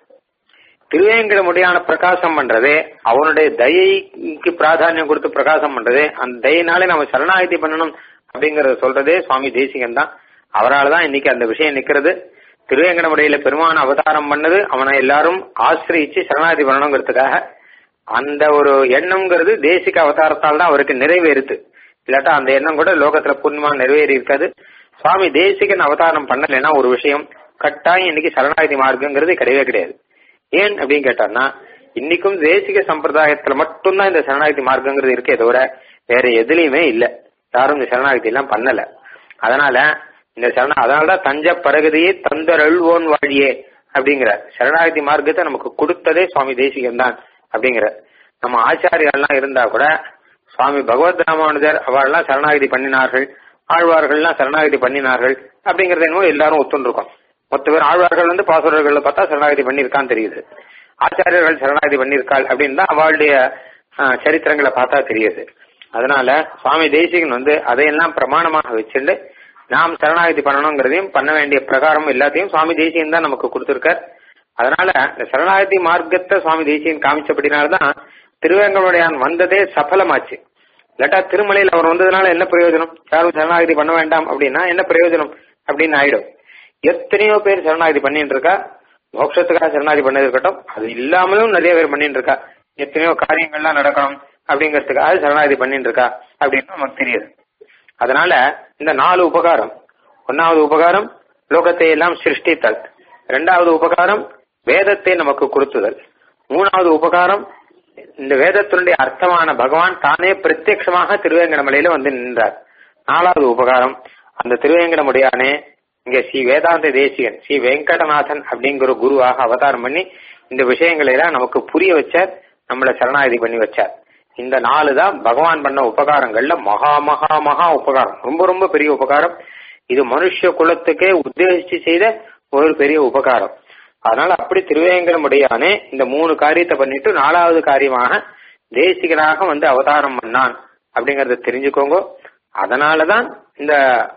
திருவேங்கட முடியான பிரகாசம் பண்றதே அவனுடைய தயைக்கு பிராதானியம் கொடுத்து பிரகாசம் பண்றதே அந்த தயினாலே நம்ம சரணாகதி பண்ணணும் அப்படிங்கறத சொல்றதே சுவாமி தேசிகன் தான் அவரால் தான் இன்னைக்கு அந்த விஷயம் நிக்கிறது திருவேங்கடமுடையில பெருமான அவதாரம் பண்ணது அவனை எல்லாரும் ஆசிரியிச்சு சரணாகதி பண்ணணுங்கிறதுக்காக அந்த ஒரு எண்ணம்ங்கிறது தேசிக அவதாரத்தால் தான் அவருக்கு நிறைவேறுது இல்லாட்டா அந்த எண்ணம் கூட லோகத்துல பூர்ணமா நிறைவேறி இருக்காது சுவாமி தேசிகன் அவதாரம் பண்ணலைன்னா ஒரு விஷயம் கட்டாயம் இன்னைக்கு சரணாகதி மார்க்கங்கிறது கிடையவே கிடையாது ஏன் அப்படின்னு கேட்டான்னா இன்னைக்கும் தேசிக சம்பிரதாயத்துல மட்டும்தான் இந்த சரணாகதி மார்க்கங்கிறது இருக்கே தவிர வேற எதுலயுமே இல்ல யாரும் இந்த சரணாகதி எல்லாம் பண்ணல அதனால இந்த சரண அதனாலதான் தஞ்ச பரகதியே தந்தரழ்வோன் வாழியே அப்படிங்கிற சரணாகதி மார்க்கத்தை நமக்கு கொடுத்ததே சுவாமி தேசிகன் தான் அப்படிங்கிற நம்ம ஆச்சாரியெல்லாம் இருந்தா கூட சுவாமி பகவத் ராமானுஜர் அவரெல்லாம் சரணாகதி பண்ணினார்கள் ஆழ்வார்கள்லாம் சரணாகதி பண்ணினார்கள் அப்படிங்கறது என்னவோ எல்லாரும் ஒத்துண்டிருக்கோம் மொத்த பேர் ஆழ்வார்கள் வந்து பாசுரர்கள் பார்த்தா சரணாகதி பண்ணியிருக்கான்னு தெரியுது ஆச்சாரியர்கள் சரணாகதி பண்ணியிருக்காள் அப்படின்னு தான் அவளுடைய சரித்திரங்களை பார்த்தா தெரியுது அதனால சுவாமி தேசிகன் வந்து அதையெல்லாம் பிரமாணமாக வச்சுட்டு நாம் சரணாகதி பண்ணணுங்கிறதையும் பண்ண வேண்டிய பிரகாரம் எல்லாத்தையும் சுவாமி தேசியன் தான் நமக்கு கொடுத்திருக்கார் அதனால இந்த சரணாகதி மார்க்கத்தை சுவாமி தேசியன் காமிச்சபடினால்தான் திருவேங்கடமுடையான் வந்ததே சஃலமாச்சு இல்லாட்டா திருமலையில் அவர் வந்ததுனால என்ன பிரயோஜனம் யாரும் சரணாகதி பண்ண வேண்டாம் அப்படின்னா என்ன பிரயோஜனம் அப்படின்னு ஆயிடும் எத்தனையோ பேர் சரணாகதி பண்ணிட்டு இருக்கா மோட்சத்துக்காக சரணாகதி பண்ணது இருக்கட்டும் அது இல்லாமலும் நிறைய பேர் பண்ணிட்டு இருக்கா எத்தனையோ காரியங்கள்லாம் நடக்கணும் அப்படிங்கறதுக்காக சரணாகதி பண்ணிட்டு இருக்கா அப்படின்னு நமக்கு தெரியுது அதனால இந்த நாலு உபகாரம் ஒன்னாவது உபகாரம் லோகத்தை எல்லாம் சிருஷ்டித்தல் இரண்டாவது உபகாரம் வேதத்தை நமக்கு கொடுத்துதல் மூணாவது உபகாரம் இந்த வேதத்தினுடைய அர்த்தமான பகவான் தானே பிரத்யட்சமாக திருவேங்கடமலையில வந்து நின்றார் நாலாவது உபகாரம் அந்த திருவேங்கடமுடையானே இங்க ஸ்ரீ வேதாந்த தேசிகன் ஸ்ரீ வெங்கடநாதன் அப்படிங்கிற குருவாக அவதாரம் பண்ணி இந்த விஷயங்களை எல்லாம் நமக்கு புரிய வச்சார் நம்மள சரணாகதி பண்ணி வச்சார் இந்த நாலு தான் பகவான் பண்ண உபகாரங்கள்ல மகா மகா மகா உபகாரம் ரொம்ப ரொம்ப பெரிய உபகாரம் இது மனுஷ குலத்துக்கே உத்தேசிச்சு செய்த ஒரு பெரிய உபகாரம் அதனால அப்படி திருவேங்கடமுடையானே இந்த மூணு காரியத்தை பண்ணிட்டு நாலாவது காரியமாக தேசிகனாக வந்து அவதாரம் பண்ணான் அப்படிங்கறத தெரிஞ்சுக்கோங்க அதனாலதான் இந்த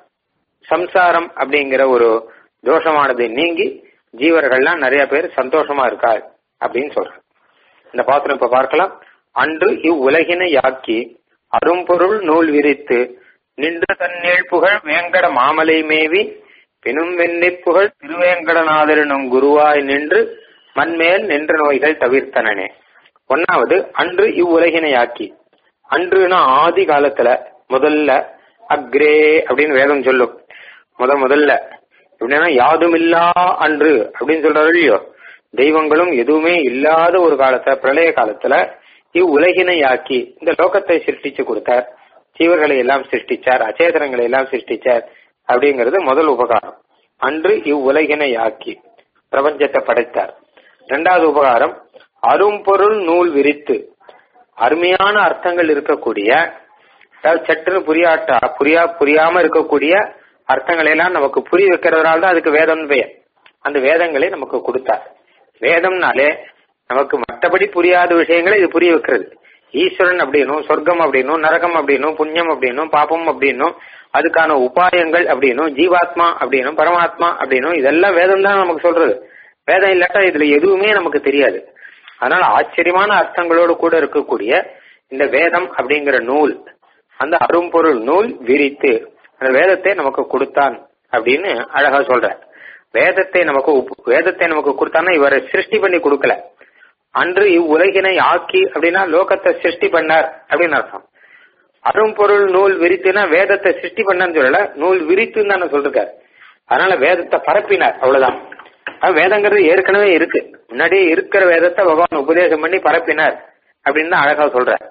சம்சாரம் அப்படிங்கிற ஒரு தோஷமானது நீங்கி ஜீவர்கள்லாம் நிறைய பேர் சந்தோஷமா இருக்கா அப்படின்னு சொல்றேன் இந்த பாத்திரம் இப்ப பார்க்கலாம் அன்று இவ்வுலகினை யாக்கி அரும்பொருள் நூல் விரித்து நின்று தன்னேழ் புகழ் வேங்கட மாமலை மேவி பினும் வெண்ணிப் புகழ் திருவேங்கடநாதரனும் குருவாய் நின்று மண்மேல் நின்ற நோய்கள் தவிர்த்தனனே ஒன்னாவது அன்று இவ்வுலகினை ஆக்கி அன்றுனா ஆதி காலத்துல முதல்ல அக்ரே அப்படின்னு வேதம் சொல்லும் முத முதல்ல எப்படின்னா யாதுமில்லா அன்று அப்படின்னு சொல்றாரு இல்லையோ தெய்வங்களும் எதுவுமே இல்லாத ஒரு காலத்துல பிரளய காலத்துல இவ்வுலகினை ஆக்கி இந்த லோகத்தை சிருஷ்டிச்சு கொடுத்தார் ஜீவர்களை எல்லாம் சிருஷ்டிச்சார் அச்சேதனங்களை எல்லாம் சிருஷ்டிச்சார் அப்படிங்கிறது முதல் உபகாரம் அன்று இவ்வுலகினை ஆக்கி பிரபஞ்சத்தை படைத்தார் இரண்டாவது உபகாரம் அரும்பொருள் நூல் விரித்து அருமையான அர்த்தங்கள் இருக்கக்கூடிய அதாவது சட்டுன்னு புரியாட்டா புரியா புரியாம இருக்கக்கூடிய அர்த்தங்களை எல்லாம் நமக்கு புரிய வைக்கிறதுனால தான் அதுக்கு வேதம் பெயர் அந்த வேதங்களை நமக்கு கொடுத்தார் வேதம்னாலே நமக்கு மற்றபடி புரியாத விஷயங்களை இது புரிய வைக்கிறது ஈஸ்வரன் அப்படின்னும் சொர்க்கம் அப்படின்னும் நரகம் அப்படின்னும் புண்ணியம் அப்படின்னும் பாபம் அப்படின்னும் அதுக்கான உபாயங்கள் அப்படின்னும் ஜீவாத்மா அப்படின்னும் பரமாத்மா அப்படின்னும் இதெல்லாம் வேதம் தான் நமக்கு சொல்றது வேதம் இல்லாட்டா இதுல எதுவுமே நமக்கு தெரியாது அதனால ஆச்சரியமான அர்த்தங்களோடு கூட இருக்கக்கூடிய இந்த வேதம் அப்படிங்கிற நூல் அந்த அரும்பொருள் நூல் விரித்து அந்த வேதத்தை நமக்கு கொடுத்தான் அப்படின்னு அழகா சொல்ற வேதத்தை நமக்கு உப்- வேதத்தை நமக்கு கொடுத்தான்னா இவரை சிருஷ்டி பண்ணி கொடுக்கல அன்று இவ்வுலகினை ஆக்கி அப்படின்னா லோகத்தை சிருஷ்டி பண்ணார் அப்படின்னு அர்த்தம் அரும்பொருள் நூல் விரித்துனா வேதத்தை சிருஷ்டி பண்ணான்னு சொல்லல நூல் விரித்துன்னு தானே சொல்லிருக்காரு அதனால வேதத்தை பரப்பினார் அவ்வளவுதான் அது வேதங்கிறது ஏற்கனவே இருக்கு முன்னாடியே இருக்கிற வேதத்தை பகவான் உபதேசம் பண்ணி பரப்பினார் அப்படின்னு தான் அழகா சொல்றார்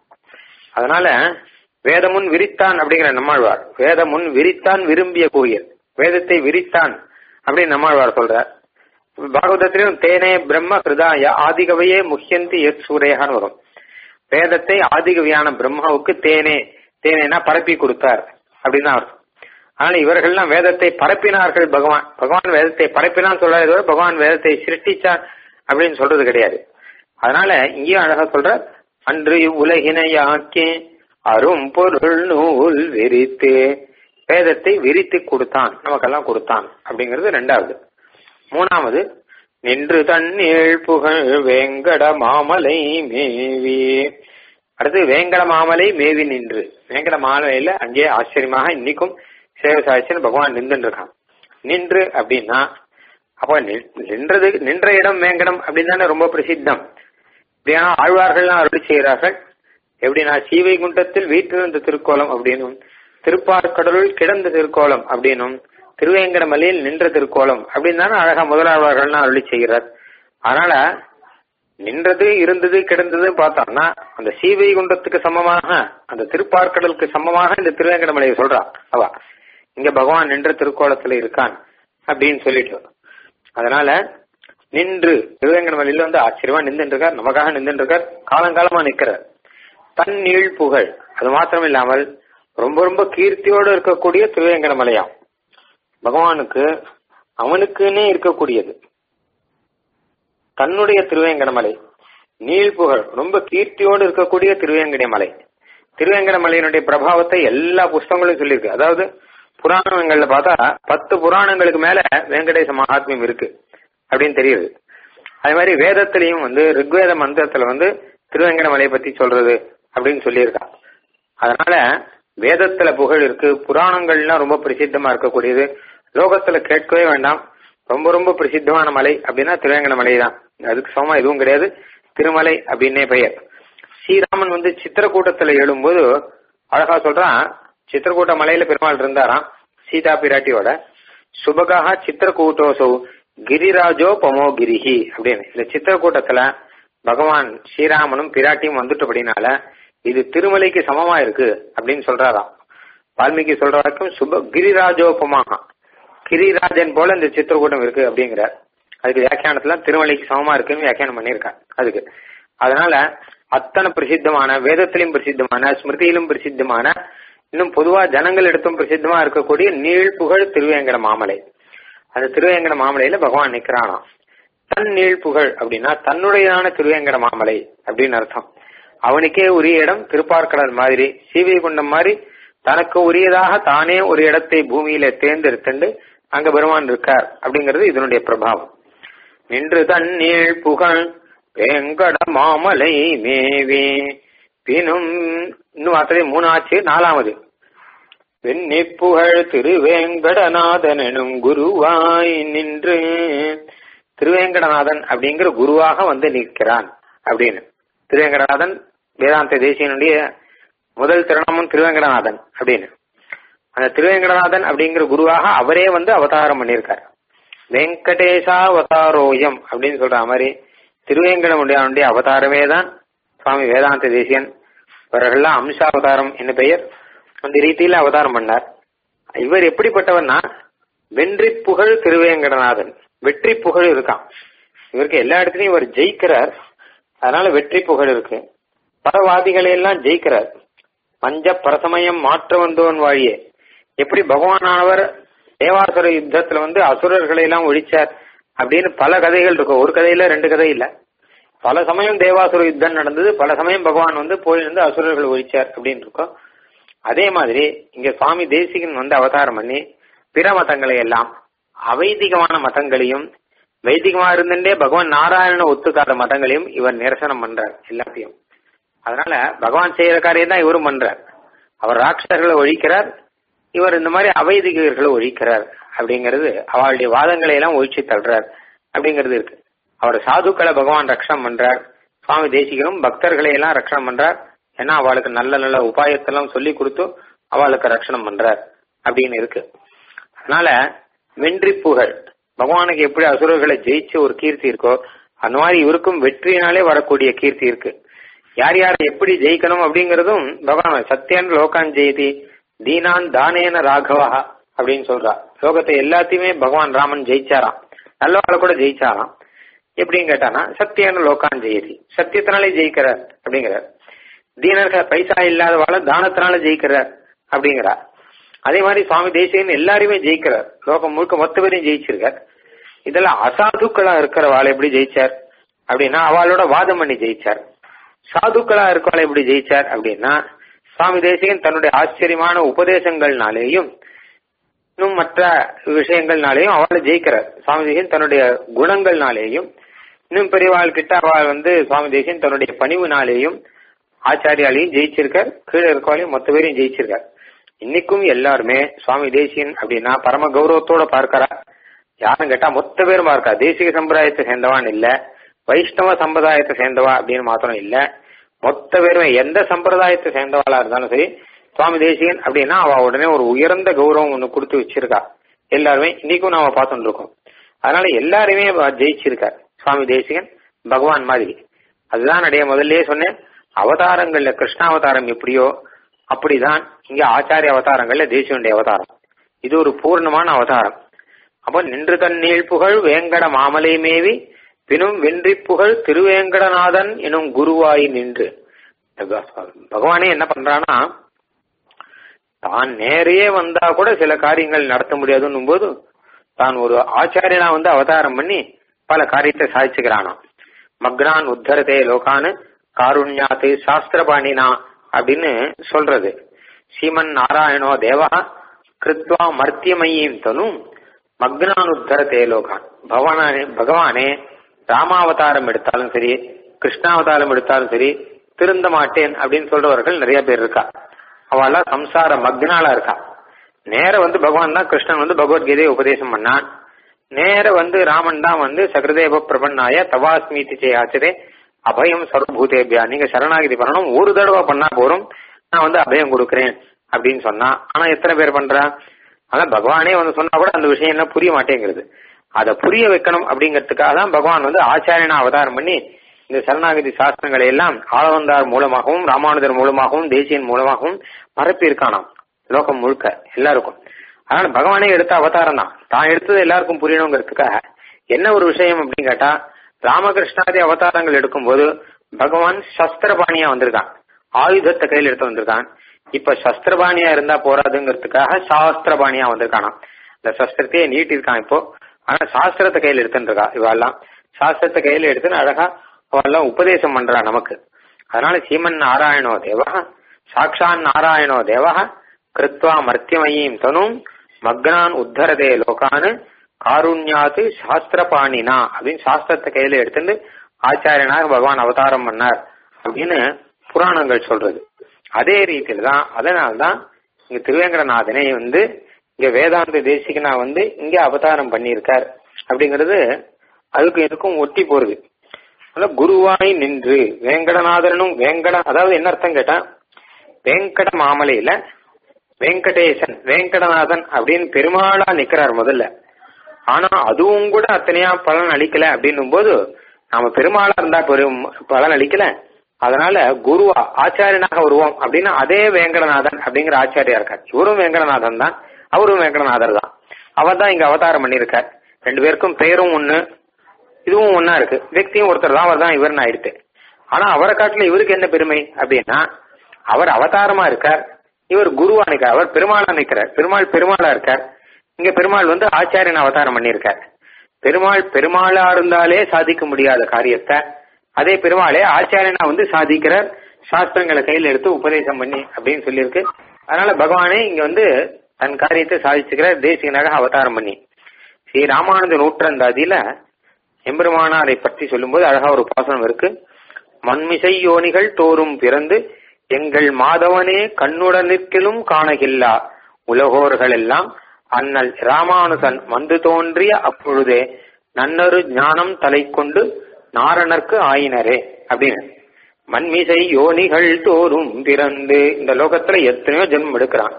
அதனால வேதமுன் விரித்தான் அப்படிங்கிற நம்மாழ்வார் வேதமுன் விரித்தான் விரும்பிய கோயில் வேதத்தை விரித்தான் அப்படின்னு நம்மாழ்வார் சொல்றார் பாகவதத்திலும் தேனே பிரம்ம ஹிருதாய ஆதிகவையே முக்கியந்தி எத் சூரேகான்னு வரும் வேதத்தை ஆதிகவியான பிரம்மாவுக்கு தேனே தேனேனா பரப்பி கொடுத்தார் அப்படின்னு தான் அர்த்தம் அதனால இவர்கள்லாம் வேதத்தை பரப்பினார்கள் பகவான் பகவான் வேதத்தை பரப்பினான்னு சொல்றாரு தவிர பகவான் வேதத்தை சிருஷ்டிச்சார் அப்படின்னு சொல்றது கிடையாது அதனால இங்கேயும் அழகா சொல்ற அன்று உலகினையாக்கி அரும் பொருள் நூல் விரித்து வேதத்தை விரித்து கொடுத்தான் நமக்கெல்லாம் கொடுத்தான் அப்படிங்கிறது ரெண்டாவது மூணாவது நின்று தன்னீழ் புகழ் வேங்கட மாமலை மேவி அடுத்து வேங்கட மாமலை மேவி நின்று வேங்கட மாமலையில அங்கே ஆச்சரியமாக இன்னைக்கும் சேவை சாட்சின்னு பகவான் நின்றுட்டு இருக்கான் நின்று அப்படின்னா அப்ப நி- நின்றது நின்ற இடம் வேங்கடம் அப்படின்னு தானே ரொம்ப பிரசித்தம் இப்படியான ஆழ்வார்கள்லாம் அருளி செய்கிறார்கள் எப்படின்னா சீவைகுண்டத்தில் வீற்றிருந்த திருக்கோலம் அப்படின்னும் திருப்பார்கடலுள் கிடந்த திருக்கோலம் அப்படின்னும் திருவேங்கடமலையில் நின்ற திருக்கோலம் அப்படின்னு தானே அழகா முதலாளர்கள்லாம் அருளி செய்கிறார் அதனால நின்றது இருந்தது கிடந்தது பார்த்தோம்னா அந்த சீவைகுண்டத்துக்கு சமமாக அந்த திருப்பார்கடலுக்கு சமமாக இந்த திருவேங்கடமலையை சொல்றான் அவ இங்க பகவான் நின்ற திருக்கோலத்துல இருக்கான் அப்படின்னு சொல்லிட்டு அதனால நின்று திருவேங்கடமலையில வந்து ஆச்சரியமா நின்றுட்டு இருக்கார் நமக்காக நின்றுட்டு இருக்கார் காலங்காலமா நிக்கிறார் தன் நீள் புகழ் அது மாத்திரம் இல்லாமல் ரொம்ப ரொம்ப கீர்த்தியோடு இருக்கக்கூடிய திருவேங்கடமலையாம் பகவானுக்கு அவனுக்குன்னே இருக்கக்கூடியது தன்னுடைய திருவேங்கடமலை நீழ்புகழ் ரொம்ப கீர்த்தியோடு இருக்கக்கூடிய திருவேங்கடமலை திருவேங்கடமலையினுடைய பிரபாவத்தை எல்லா புஸ்தகங்களும் சொல்லியிருக்கு அதாவது புராணங்கள்ல பார்த்தா பத்து புராணங்களுக்கு மேல வெங்கடேச மகாத்மியம் இருக்கு அப்படின்னு தெரியுது அதே மாதிரி வேதத்திலையும் வந்து ரிக்வேத மந்திரத்துல வந்து திருவேங்கடமலையை பத்தி சொல்றது அப்படின்னு சொல்லியிருக்கான் அதனால வேதத்துல புகழ் இருக்கு புராணங்கள்லாம் ரொம்ப பிரசித்தமா இருக்கக்கூடியது லோகத்துல கேட்கவே வேண்டாம் ரொம்ப ரொம்ப பிரசித்தமான மலை அப்படின்னா திருவேங்கடமலை தான் அதுக்கு சமமா எதுவும் கிடையாது திருமலை அப்படின்னே பெயர் ஸ்ரீராமன் வந்து சித்திரக்கூட்டத்துல எழும்போது அழகா சொல்றான் சித்திரக்கூட்ட மலையில பெருமாள் இருந்தாராம் சீதா பிராட்டியோட சுபகா சித்திரக்கூட்டோசோ கிரிராஜோ பமோகிரிஹி அப்படின்னு இந்த சித்திரக்கூட்டத்துல பகவான் ஸ்ரீராமனும் பிராட்டியும் வந்துட்டபடினால இது திருமலைக்கு சமமா இருக்கு அப்படின்னு சொல்றாராம் வால்மீகி சொல்ற வரைக்கும் சுப கிரிராஜோபமாக கிரிராஜன் போல இந்த சித்திரக்கூட்டம் இருக்கு அப்படிங்கிறார் அதுக்கு வியாக்கியானத்துல திருமலைக்கு சமமா இருக்குன்னு வியாக்கியானம் பண்ணியிருக்காங்க அதுக்கு அதனால அத்தனை பிரசித்தமான வேதத்திலும் பிரசித்தமான ஸ்மிருதியிலும் பிரசித்தமான இன்னும் பொதுவா ஜனங்கள் எடுத்தும் பிரசித்தமா இருக்கக்கூடிய நீள் புகழ் திருவேங்கட மாமலை அந்த திருவேங்கட மாமலையில பகவான் நிக்கிறானாம் தன் நீள் புகழ் அப்படின்னா தன்னுடையதான திருவேங்கட மாமலை அப்படின்னு அர்த்தம் அவனுக்கே உரிய இடம் திருப்பார்கடல் மாதிரி சீவை குண்டம் மாதிரி தனக்கு உரியதாக தானே ஒரு இடத்தை பூமியில தேர்ந்தெடுத்துண்டு அங்க பெருமான் இருக்கார் அப்படிங்கிறது இதனுடைய பிரபாவம் நின்று தன் நீள் புகழ் வேங்கட மாமலை மேவே பினும் இன்னும் வார்த்தை மூணு ஆச்சு நாலாவது வெண்ணிப்புகழ் திருவேங்கடநாதன் எனும் குருவாய் நின்று திருவேங்கடநாதன் அப்படிங்கிற குருவாக வந்து நிற்கிறான் அப்படின்னு திருவேங்கடநாதன் வேதாந்த தேசியனுடைய முதல் திருநாமம் திருவேங்கடநாதன் அப்படின்னு அந்த திருவேங்கடநாதன் அப்படிங்கிற குருவாக அவரே வந்து அவதாரம் பண்ணியிருக்கார் வெங்கடேசாவதாரோயம் அப்படின்னு சொல்ற மாதிரி திருவேங்கடமுடியானுடைய அவதாரமே தான் சுவாமி வேதாந்த தேசியன் இவர்கள்லாம் அம்சாவதாரம் என்ன பெயர் அந்த ரீதியில அவதாரம் பண்ணார் இவர் எப்படிப்பட்டவர்னா வென்றி புகழ் திருவேங்கடநாதன் வெற்றி புகழ் இருக்கான் இவருக்கு எல்லா இடத்துலயும் இவர் ஜெயிக்கிறார் அதனால வெற்றி புகழ் இருக்கு பரவாதிகளை எல்லாம் ஜெயிக்கிறார் பஞ்ச பரசமயம் மாற்ற வந்தோன் வாழியே எப்படி பகவானானவர் தேவாசுர யுத்தத்துல வந்து அசுரர்களை எல்லாம் ஒழிச்சார் அப்படின்னு பல கதைகள் இருக்கும் ஒரு கதையில ரெண்டு கதை இல்ல பல சமயம் தேவாசுர யுத்தம் நடந்தது பல சமயம் பகவான் வந்து போய் வந்து அசுரர்கள் ஒழிச்சார் அப்படின்னு இருக்கும் அதே மாதிரி இங்க சுவாமி தேசிகன் வந்து அவதாரம் பண்ணி பிற மதங்களை எல்லாம் அவைதிகமான மதங்களையும் வைதிகமா இருந்துட்டே பகவான் நாராயணனை ஒத்துக்காத மதங்களையும் இவர் நிரசனம் பண்றார் எல்லாத்தையும் அதனால பகவான் செய்யற காரியம் தான் இவரும் பண்றார் அவர் ராட்சசர்களை ஒழிக்கிறார் இவர் இந்த மாதிரி அவைதிகர்களை ஒழிக்கிறார் அப்படிங்கிறது அவளுடைய வாதங்களை எல்லாம் ஒழிச்சு தள்ளுறார் அப்படிங்கிறது இருக்கு அவர் சாதுக்களை பகவான் ரக்ஷணம் பண்றார் சுவாமி தேசிகரும் பக்தர்களை எல்லாம் ரக்ஷணம் பண்றார் ஏன்னா அவளுக்கு நல்ல நல்ல உபாயத்தெல்லாம் சொல்லி கொடுத்து அவளுக்கு ரட்சணம் பண்றார் அப்படின்னு இருக்கு அதனால வென்றி புகழ் பகவானுக்கு எப்படி அசுரர்களை ஜெயிச்ச ஒரு கீர்த்தி இருக்கோ அந்த மாதிரி இவருக்கும் வெற்றியினாலே வரக்கூடிய கீர்த்தி இருக்கு யார் யார் எப்படி ஜெயிக்கணும் அப்படிங்கறதும் பகவான் சத்தியன் லோகான் ஜெயதி தீனான் தானேன ராகவா அப்படின்னு சொல்றா லோகத்தை எல்லாத்தையுமே பகவான் ராமன் ஜெயிச்சாராம் நல்லவாளை கூட ஜெயிச்சாராம் எப்படின்னு கேட்டானா சத்தியன லோகான் ஜெயதி சத்தியத்தினாலே ஜெயிக்கிறார் அப்படிங்கிறார் தீனர்கள் பைசா இல்லாதவாள தானத்தினால ஜெயிக்கிறார் அப்படிங்கிறார் அதே மாதிரி சுவாமி தேசியன் எல்லாரையுமே ஜெயிக்கிறார் லோகம் முழுக்க மொத்த பேரையும் ஜெயிச்சிருக்கார் இதெல்லாம் அசாதுக்களா இருக்கிறவாள் எப்படி ஜெயிச்சார் அப்படின்னா அவளோட வாதம் பண்ணி ஜெயிச்சார் சாதுக்களா இருக்கவாள் எப்படி ஜெயிச்சார் அப்படின்னா சுவாமி தேசிகன் தன்னுடைய ஆச்சரியமான உபதேசங்கள்னாலேயும் இன்னும் மற்ற விஷயங்கள்னாலேயும் அவளை ஜெயிக்கிறார் சுவாமி தேசிகன் தன்னுடைய குணங்கள்னாலேயும் இன்னும் பெரியவாள் கிட்ட அவள் வந்து சுவாமி தேசிகன் தன்னுடைய பணிவுனாலேயும் ஆச்சாரியாலையும் ஜெயிச்சிருக்கார் கீழே இருக்கவாளையும் மொத்த பேரையும் ஜெயிச்சிருக்கார் இன்னைக்கும் எல்லாருமே சுவாமி தேசியன் அப்படின்னா பரம கௌரவத்தோட பார்க்கறா யாரும் கேட்டா மொத்த பேரும் பார்க்கா தேசிக சம்பிரதாயத்தை சேர்ந்தவான் இல்ல வைஷ்ணவ சம்பிரதாயத்தை சேர்ந்தவா அப்படின்னு மாத்திரம் இல்ல மொத்த பேருமே எந்த சம்பிரதாயத்தை சேர்ந்தவாளா இருந்தாலும் சரி சுவாமி தேசிகன் அப்படின்னா அவ உடனே ஒரு உயர்ந்த கௌரவம் ஒண்ணு கொடுத்து வச்சிருக்கா எல்லாருமே இன்னைக்கும் நாம பார்த்துட்டு இருக்கோம் அதனால எல்லாருமே ஜெயிச்சிருக்கார் சுவாமி தேசிகன் பகவான் மாதிரி அதுதான் நிறைய முதல்லயே சொன்னேன் அவதாரங்கள்ல கிருஷ்ணாவதாரம் எப்படியோ அப்படிதான் இங்க ஆச்சாரிய அவதாரங்கள்ல தேசியனுடைய அவதாரம் இது ஒரு பூர்ணமான அவதாரம் அப்போ நின்று தன்னீழ் புகழ் வேங்கட மாமலை மேவி பினும் வென்றி புகழ் திருவேங்கடநாதன் எனும் குருவாய் நின்று பகவானே என்ன பண்றானா தான் நேரையே வந்தா கூட சில காரியங்கள் நடத்த முடியாதுன்னும் போது தான் ஒரு ஆச்சாரியனா வந்து அவதாரம் பண்ணி பல காரியத்தை சாதிச்சுக்கிறானாம் மக்னான் உத்தரதே லோகானு காருண்யாத்து சாஸ்திரபாணினா அப்படின்னு சொல்றது ஸ்ரீமன் நாராயணோ தேவா கிருத்வா மர்த்தியமையும் தனும் மக்னானுத்தரத்தே லோகான் பகவானே பகவானே ராமாவதாரம் எடுத்தாலும் சரி கிருஷ்ணாவதாரம் எடுத்தாலும் சரி திருந்த மாட்டேன் அப்படின்னு சொல்றவர்கள் நிறைய பேர் இருக்கா அவெல்லாம் சம்சார மக்னாலா இருக்கா நேர வந்து பகவான் தான் கிருஷ்ணன் வந்து பகவத்கீதையை உபதேசம் பண்ணான் நேர வந்து ராமன் தான் வந்து சகதேவ பிரபன்னாய தவாஸ்மீதி செய்யாச்சதே அபயம் சர்வபூதேபியா நீங்க சரணாகிதி பண்ணணும் ஒரு தடவை பண்ணா போறோம் நான் வந்து அபயம் கொடுக்கறேன் அப்படின்னு சொன்னா ஆனா எத்தனை பேர் பண்றா ஆனா பகவானே வந்து சொன்னா கூட அந்த விஷயம் என்ன புரிய மாட்டேங்கிறது அதை புரிய வைக்கணும் அப்படிங்கிறதுக்காக தான் பகவான் வந்து ஆச்சாரியனா அவதாரம் பண்ணி இந்த சரணாகதி சாஸ்திரங்களை எல்லாம் ஆளவந்தார் மூலமாகவும் ராமானுஜர் மூலமாகவும் தேசியன் மூலமாகவும் பரப்பி இருக்கானாம் லோகம் முழுக்க எல்லாருக்கும் அதனால பகவானே எடுத்த அவதாரம் தான் தான் எடுத்தது எல்லாருக்கும் புரியணுங்கிறதுக்காக என்ன ஒரு விஷயம் அப்படின்னு கேட்டா ராமகிருஷ்ணாதி அவதாரங்கள் எடுக்கும்போது பகவான் சஸ்திரபாணியா வந்திருக்கான் ஆயுதத்தை கையில் எடுத்து வந்திருக்கான் இப்ப சஸ்திரபாணியா இருந்தா போறாதுங்கிறதுக்காக சாஸ்திரபாணியா வந்திருக்கானாம் இந்த சஸ்திரத்தையே நீட்டிருக்கான் இப்போ ஆனா சாஸ்திரத்தை கையில் எடுத்துருக்கா இவெல்லாம் சாஸ்திரத்தை கையில எடுத்துன்னு அழகா அவெல்லாம் உபதேசம் பண்றா நமக்கு அதனால சீமன் நாராயணோ தேவா சாட்சான் நாராயணோ தேவா கிருத்வா மர்த்தியமயீம் தனும் மக்னான் உத்தரதே லோகானு காருண்யாத்து சாஸ்திரபாணினா அப்படின்னு சாஸ்திரத்தை கையில எடுத்துட்டு ஆச்சாரியனாக பகவான் அவதாரம் பண்ணார் அப்படின்னு புராணங்கள் சொல்றது அதே ரீதியில தான் அதனால்தான் இங்க திருவேங்கடநாதனை வந்து இங்க வேதாந்த தேசிகனா வந்து இங்க அவதாரம் பண்ணியிருக்கார் அப்படிங்கிறது அதுக்கு இதுக்கும் ஒட்டி போறது அதனால குருவாய் நின்று வேங்கடநாதனும் வேங்கட அதாவது என்ன அர்த்தம் கேட்டா வேங்கட மாமலையில வெங்கடேசன் வேங்கடநாதன் அப்படின்னு பெருமாளா நிக்கிறார் முதல்ல ஆனா அதுவும் கூட அத்தனையா பலன் அளிக்கல அப்படின்னும் போது நாம பெருமாளா இருந்தா பெரும் பலன் அளிக்கல அதனால குருவா ஆச்சாரியனாக வருவோம் அப்படின்னா அதே வேங்கடநாதன் அப்படிங்கிற ஆச்சாரியா இருக்கார் இவரும் வேங்கடநாதன் தான் அவரும் வேங்கடநாதர் தான் அவர் தான் இங்க அவதாரம் பண்ணியிருக்கார் ரெண்டு பேருக்கும் பெயரும் ஒண்ணு இதுவும் ஒன்னா இருக்கு వ్యక్తిயும் ஒருத்தர் தான் அவர் தான் இவர்னு ஆயிடுத்து ஆனா அவரை காட்டுல இவருக்கு என்ன பெருமை அப்படின்னா அவர் அவதாரமா இருக்கார் இவர் குருவா நிற்கார் அவர் பெருமாளா நிற்கிறார் பெருமாள் பெருமாளா இருக்கார் இங்க பெருமாள் வந்து ஆச்சாரியன் அவதாரம் பண்ணியிருக்கார் பெருமாள் பெருமாளா இருந்தாலே சாதிக்க முடியாத காரியத்தை அதே பெருமாளே ஆச்சாரியனா வந்து சாதிக்கிறார் சாஸ்திரங்களை கையில் எடுத்து உபதேசம் பண்ணி அப்படின்னு சொல்லியிருக்கு அதனால பகவானே இங்க வந்து தன் காரியத்தை சாதிச்சுக்கிறார் தேசிகனாக அவதாரம் பண்ணி ஸ்ரீ ராமானுஜ நூற்றந்தாதியில எம்பெருமானாரை பற்றி சொல்லும்போது அழகா ஒரு பாசனம் இருக்கு மண்மிசை யோனிகள் தோறும் பிறந்து எங்கள் மாதவனே கண்ணுடன் நிற்கிலும் காணகில்லா உலகோர்கள் எல்லாம் அண்ணல் ராமானுசன் வந்து தோன்றிய அப்பொழுதே நன்னரு ஞானம் தலை கொண்டு நாரணர்க்கு ஆயினரே அப்படின்னு மண்மிசை யோனிகள் தோறும் பிறந்து இந்த லோகத்துல எத்தனையோ ஜென்மம் எடுக்கிறான்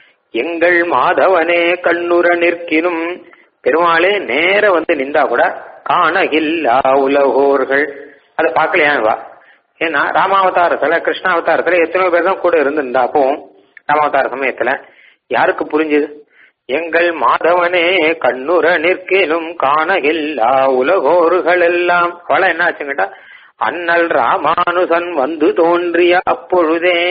எங்கள் மாதவனே கண்ணுற நிற்கினும் பெருமாளே நேர வந்து நின்றா கூட காணகில்லா உலகோர்கள் அதை பார்க்கலையா வா ஏன்னா ராமாவதாரத்துல கிருஷ்ணாவதாரத்துல எத்தனையோ பேர் தான் கூட இருந்திருந்தா அப்போ ராமாவதார சமயத்துல யாருக்கு புரிஞ்சுது எங்கள் மாதவனே கண்ணுற நிற்கிலும் காணகில்லா உலகோர்கள் எல்லாம் பல என்ன ஆச்சுங்கட்டா அண்ணல் ராமானுசன் வந்து தோன்றிய அப்பொழுதே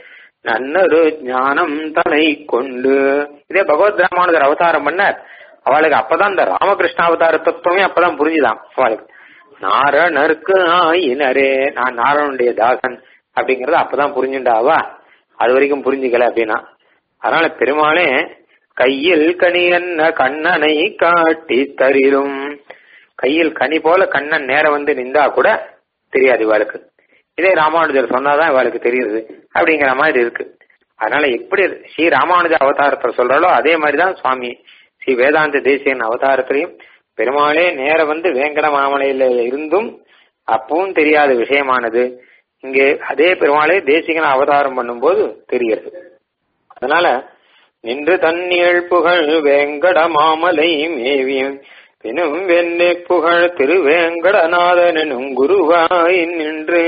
நன்னரு ஞானம் தலை கொண்டு இதே பகவத் ராமானுஜர் அவதாரம் பண்ணார் அவளுக்கு அப்பதான் இந்த ராமகிருஷ்ண அவதார தத்துவமே அப்பதான் புரிஞ்சுதான் அவளுக்கு நாரணருக்கு ஆயினரே நான் நாரணனுடைய தாசன் அப்படிங்கறது அப்பதான் புரிஞ்சுண்டாவா அது வரைக்கும் புரிஞ்சுக்கல அப்படின்னா அதனால பெருமாளே கையில் கனி என்ன கண்ணனை காட்டி தரிலும் கையில் கனி போல கண்ணன் நேரம் வந்து நின்றா கூட தெரியாது இவளுக்கு இதே ராமானுஜர் சொன்னாதான் இவளுக்கு தெரியுது அப்படிங்கிற மாதிரி இருக்கு அதனால எப்படி ஸ்ரீ ராமானுஜ அவதாரத்தை சொல்றாலோ அதே மாதிரிதான் சுவாமி ஸ்ரீ வேதாந்த தேசியன் அவதாரத்திலையும் பெருமாளே நேர வந்து வேங்கட மாமலையில இருந்தும் அப்பவும் தெரியாத விஷயமானது இங்கே அதே பெருமாளே தேசிகன் அவதாரம் பண்ணும்போது தெரிகிறது அதனால நின்று தன்னியல் புகழ் வேங்கட மாமலை மேவியும் பினும் வெண்ணே புகழ் திருவேங்கடநாதனும் குருவாய் நின்று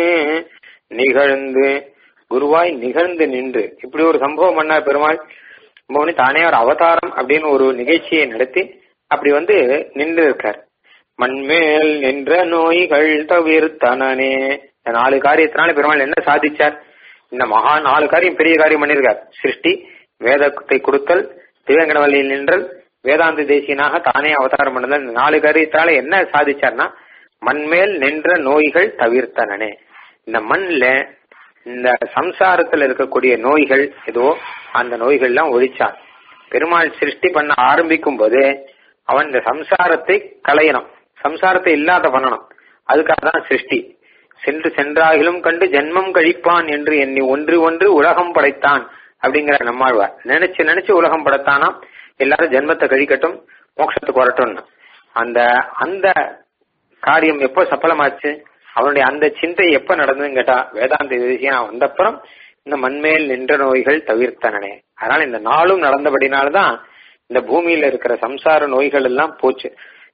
நிகழ்ந்து குருவாய் நிகழ்ந்து நின்று இப்படி ஒரு சம்பவம் பண்ணார் பெருமாள் மோனி தானே ஒரு அவதாரம் அப்படின்னு ஒரு நிகழ்ச்சியை நடத்தி அப்படி வந்து நின்று இருக்கார் மண்மேல் நின்ற நோய்கள் தவிர்த்தனனே இந்த நாலு காரியத்தினால பெருமாள் என்ன சாதிச்சார் இந்த மகா நாலு காரியம் பெரிய காரியம் பண்ணியிருக்கார் சிருஷ்டி வேதத்தை கொடுத்தல் திவேங்கடவல்லியில் நின்றல் வேதாந்த தேசியனாக தானே அவதாரம் பண்ணதல் இந்த நாலு காரியத்தினால என்ன சாதிச்சார்னா மண்மேல் நின்ற நோய்கள் தவிர்த்தனனே இந்த மண்ல இந்த சம்சாரத்துல இருக்கக்கூடிய நோய்கள் ஏதோ அந்த நோய்கள்லாம் ஒழிச்சான் பெருமாள் சிருஷ்டி பண்ண ஆரம்பிக்கும் போது அவன் இந்த சம்சாரத்தை களையணும் சம்சாரத்தை இல்லாத பண்ணணும் அதுக்காக தான் சிருஷ்டி சென்று சென்றாகிலும் கண்டு ஜென்மம் கழிப்பான் என்று எண்ணி ஒன்று ஒன்று உலகம் படைத்தான் அப்படிங்கிற நம்மாழ்வார் நினைச்சு நினைச்சு உலகம் படைத்தானா எல்லாரும் ஜென்மத்தை கழிக்கட்டும் மோட்சத்துக்கு வரட்டும்னு அந்த அந்த காரியம் எப்போ சஃலமாச்சு அவனுடைய அந்த சிந்தை எப்ப நடந்ததுன்னு கேட்டா வேதாந்த தேசியம் வந்தப்புறம் இந்த மண்மேல் நின்ற நோய்கள் தவிர்த்தனனே அதனால இந்த நாளும் நடந்தபடினால்தான் இந்த பூமியில இருக்கிற சம்சார நோய்கள் எல்லாம் போச்சு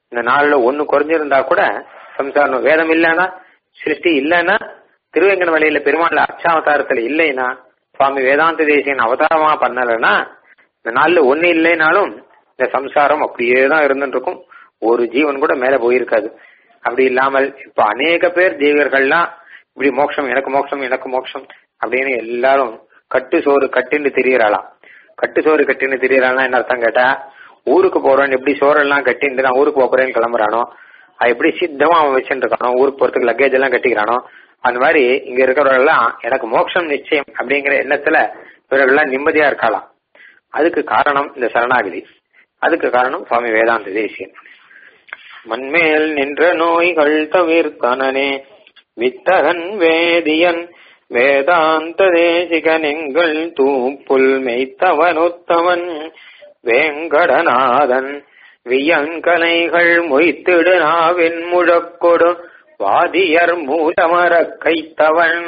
இந்த நாள்ல ஒண்ணு குறைஞ்சிருந்தா கூட சம்சாரம் வேதம் இல்லைன்னா சிருஷ்டி இல்லைன்னா திருவேங்கட வழியில பெருமாள் அர்ச்சாவதாரத்துல இல்லைன்னா சுவாமி வேதாந்த தேசியன் அவதாரமா பண்ணலைன்னா இந்த நாள்ல ஒண்ணு இல்லைனாலும் இந்த சம்சாரம் அப்படியே தான் இருந்துட்டு இருக்கும் ஒரு ஜீவன் கூட மேல போயிருக்காது அப்படி இல்லாமல் இப்ப அநேக பேர் ஜீவர்கள்லாம் இப்படி மோட்சம் எனக்கு மோட்சம் எனக்கு மோட்சம் அப்படின்னு எல்லாரும் கட்டு சோறு கட்டுன்னு தெரியறாளாம் கட்டு சோறு கட்டுன்னு தெரியறானா என்ன அர்த்தம் கேட்டா ஊருக்கு போறோம் எப்படி சோறெல்லாம் கட்டிட்டு நான் ஊருக்கு போறேன்னு கிளம்புறானோ அது எப்படி சித்தமா அவன் வச்சுட்டு இருக்கானோ ஊருக்கு போறதுக்கு லக்கேஜ் எல்லாம் கட்டிக்கிறானோ அந்த மாதிரி இங்க இருக்கிறவர்கள்லாம் எனக்கு மோட்சம் நிச்சயம் அப்படிங்கிற எண்ணத்துல இவர்கள்லாம் நிம்மதியா இருக்கலாம் அதுக்கு காரணம் இந்த சரணாகதி அதுக்கு காரணம் சுவாமி வேதாந்த தேசியன் மண்மேல் நின்ற நோய்கள் தவிர்த்தனனே வித்தகன் வேதியன் வேதாந்த தேசிகன் எங்கள் தூப்புல் மெய்த்தவனுத்தவன் வேங்கடநாதன் வியங்கலைகள் மொய்த்திடு நாவின் முழக்கொடு வாதியர் மூலமர கைத்தவன்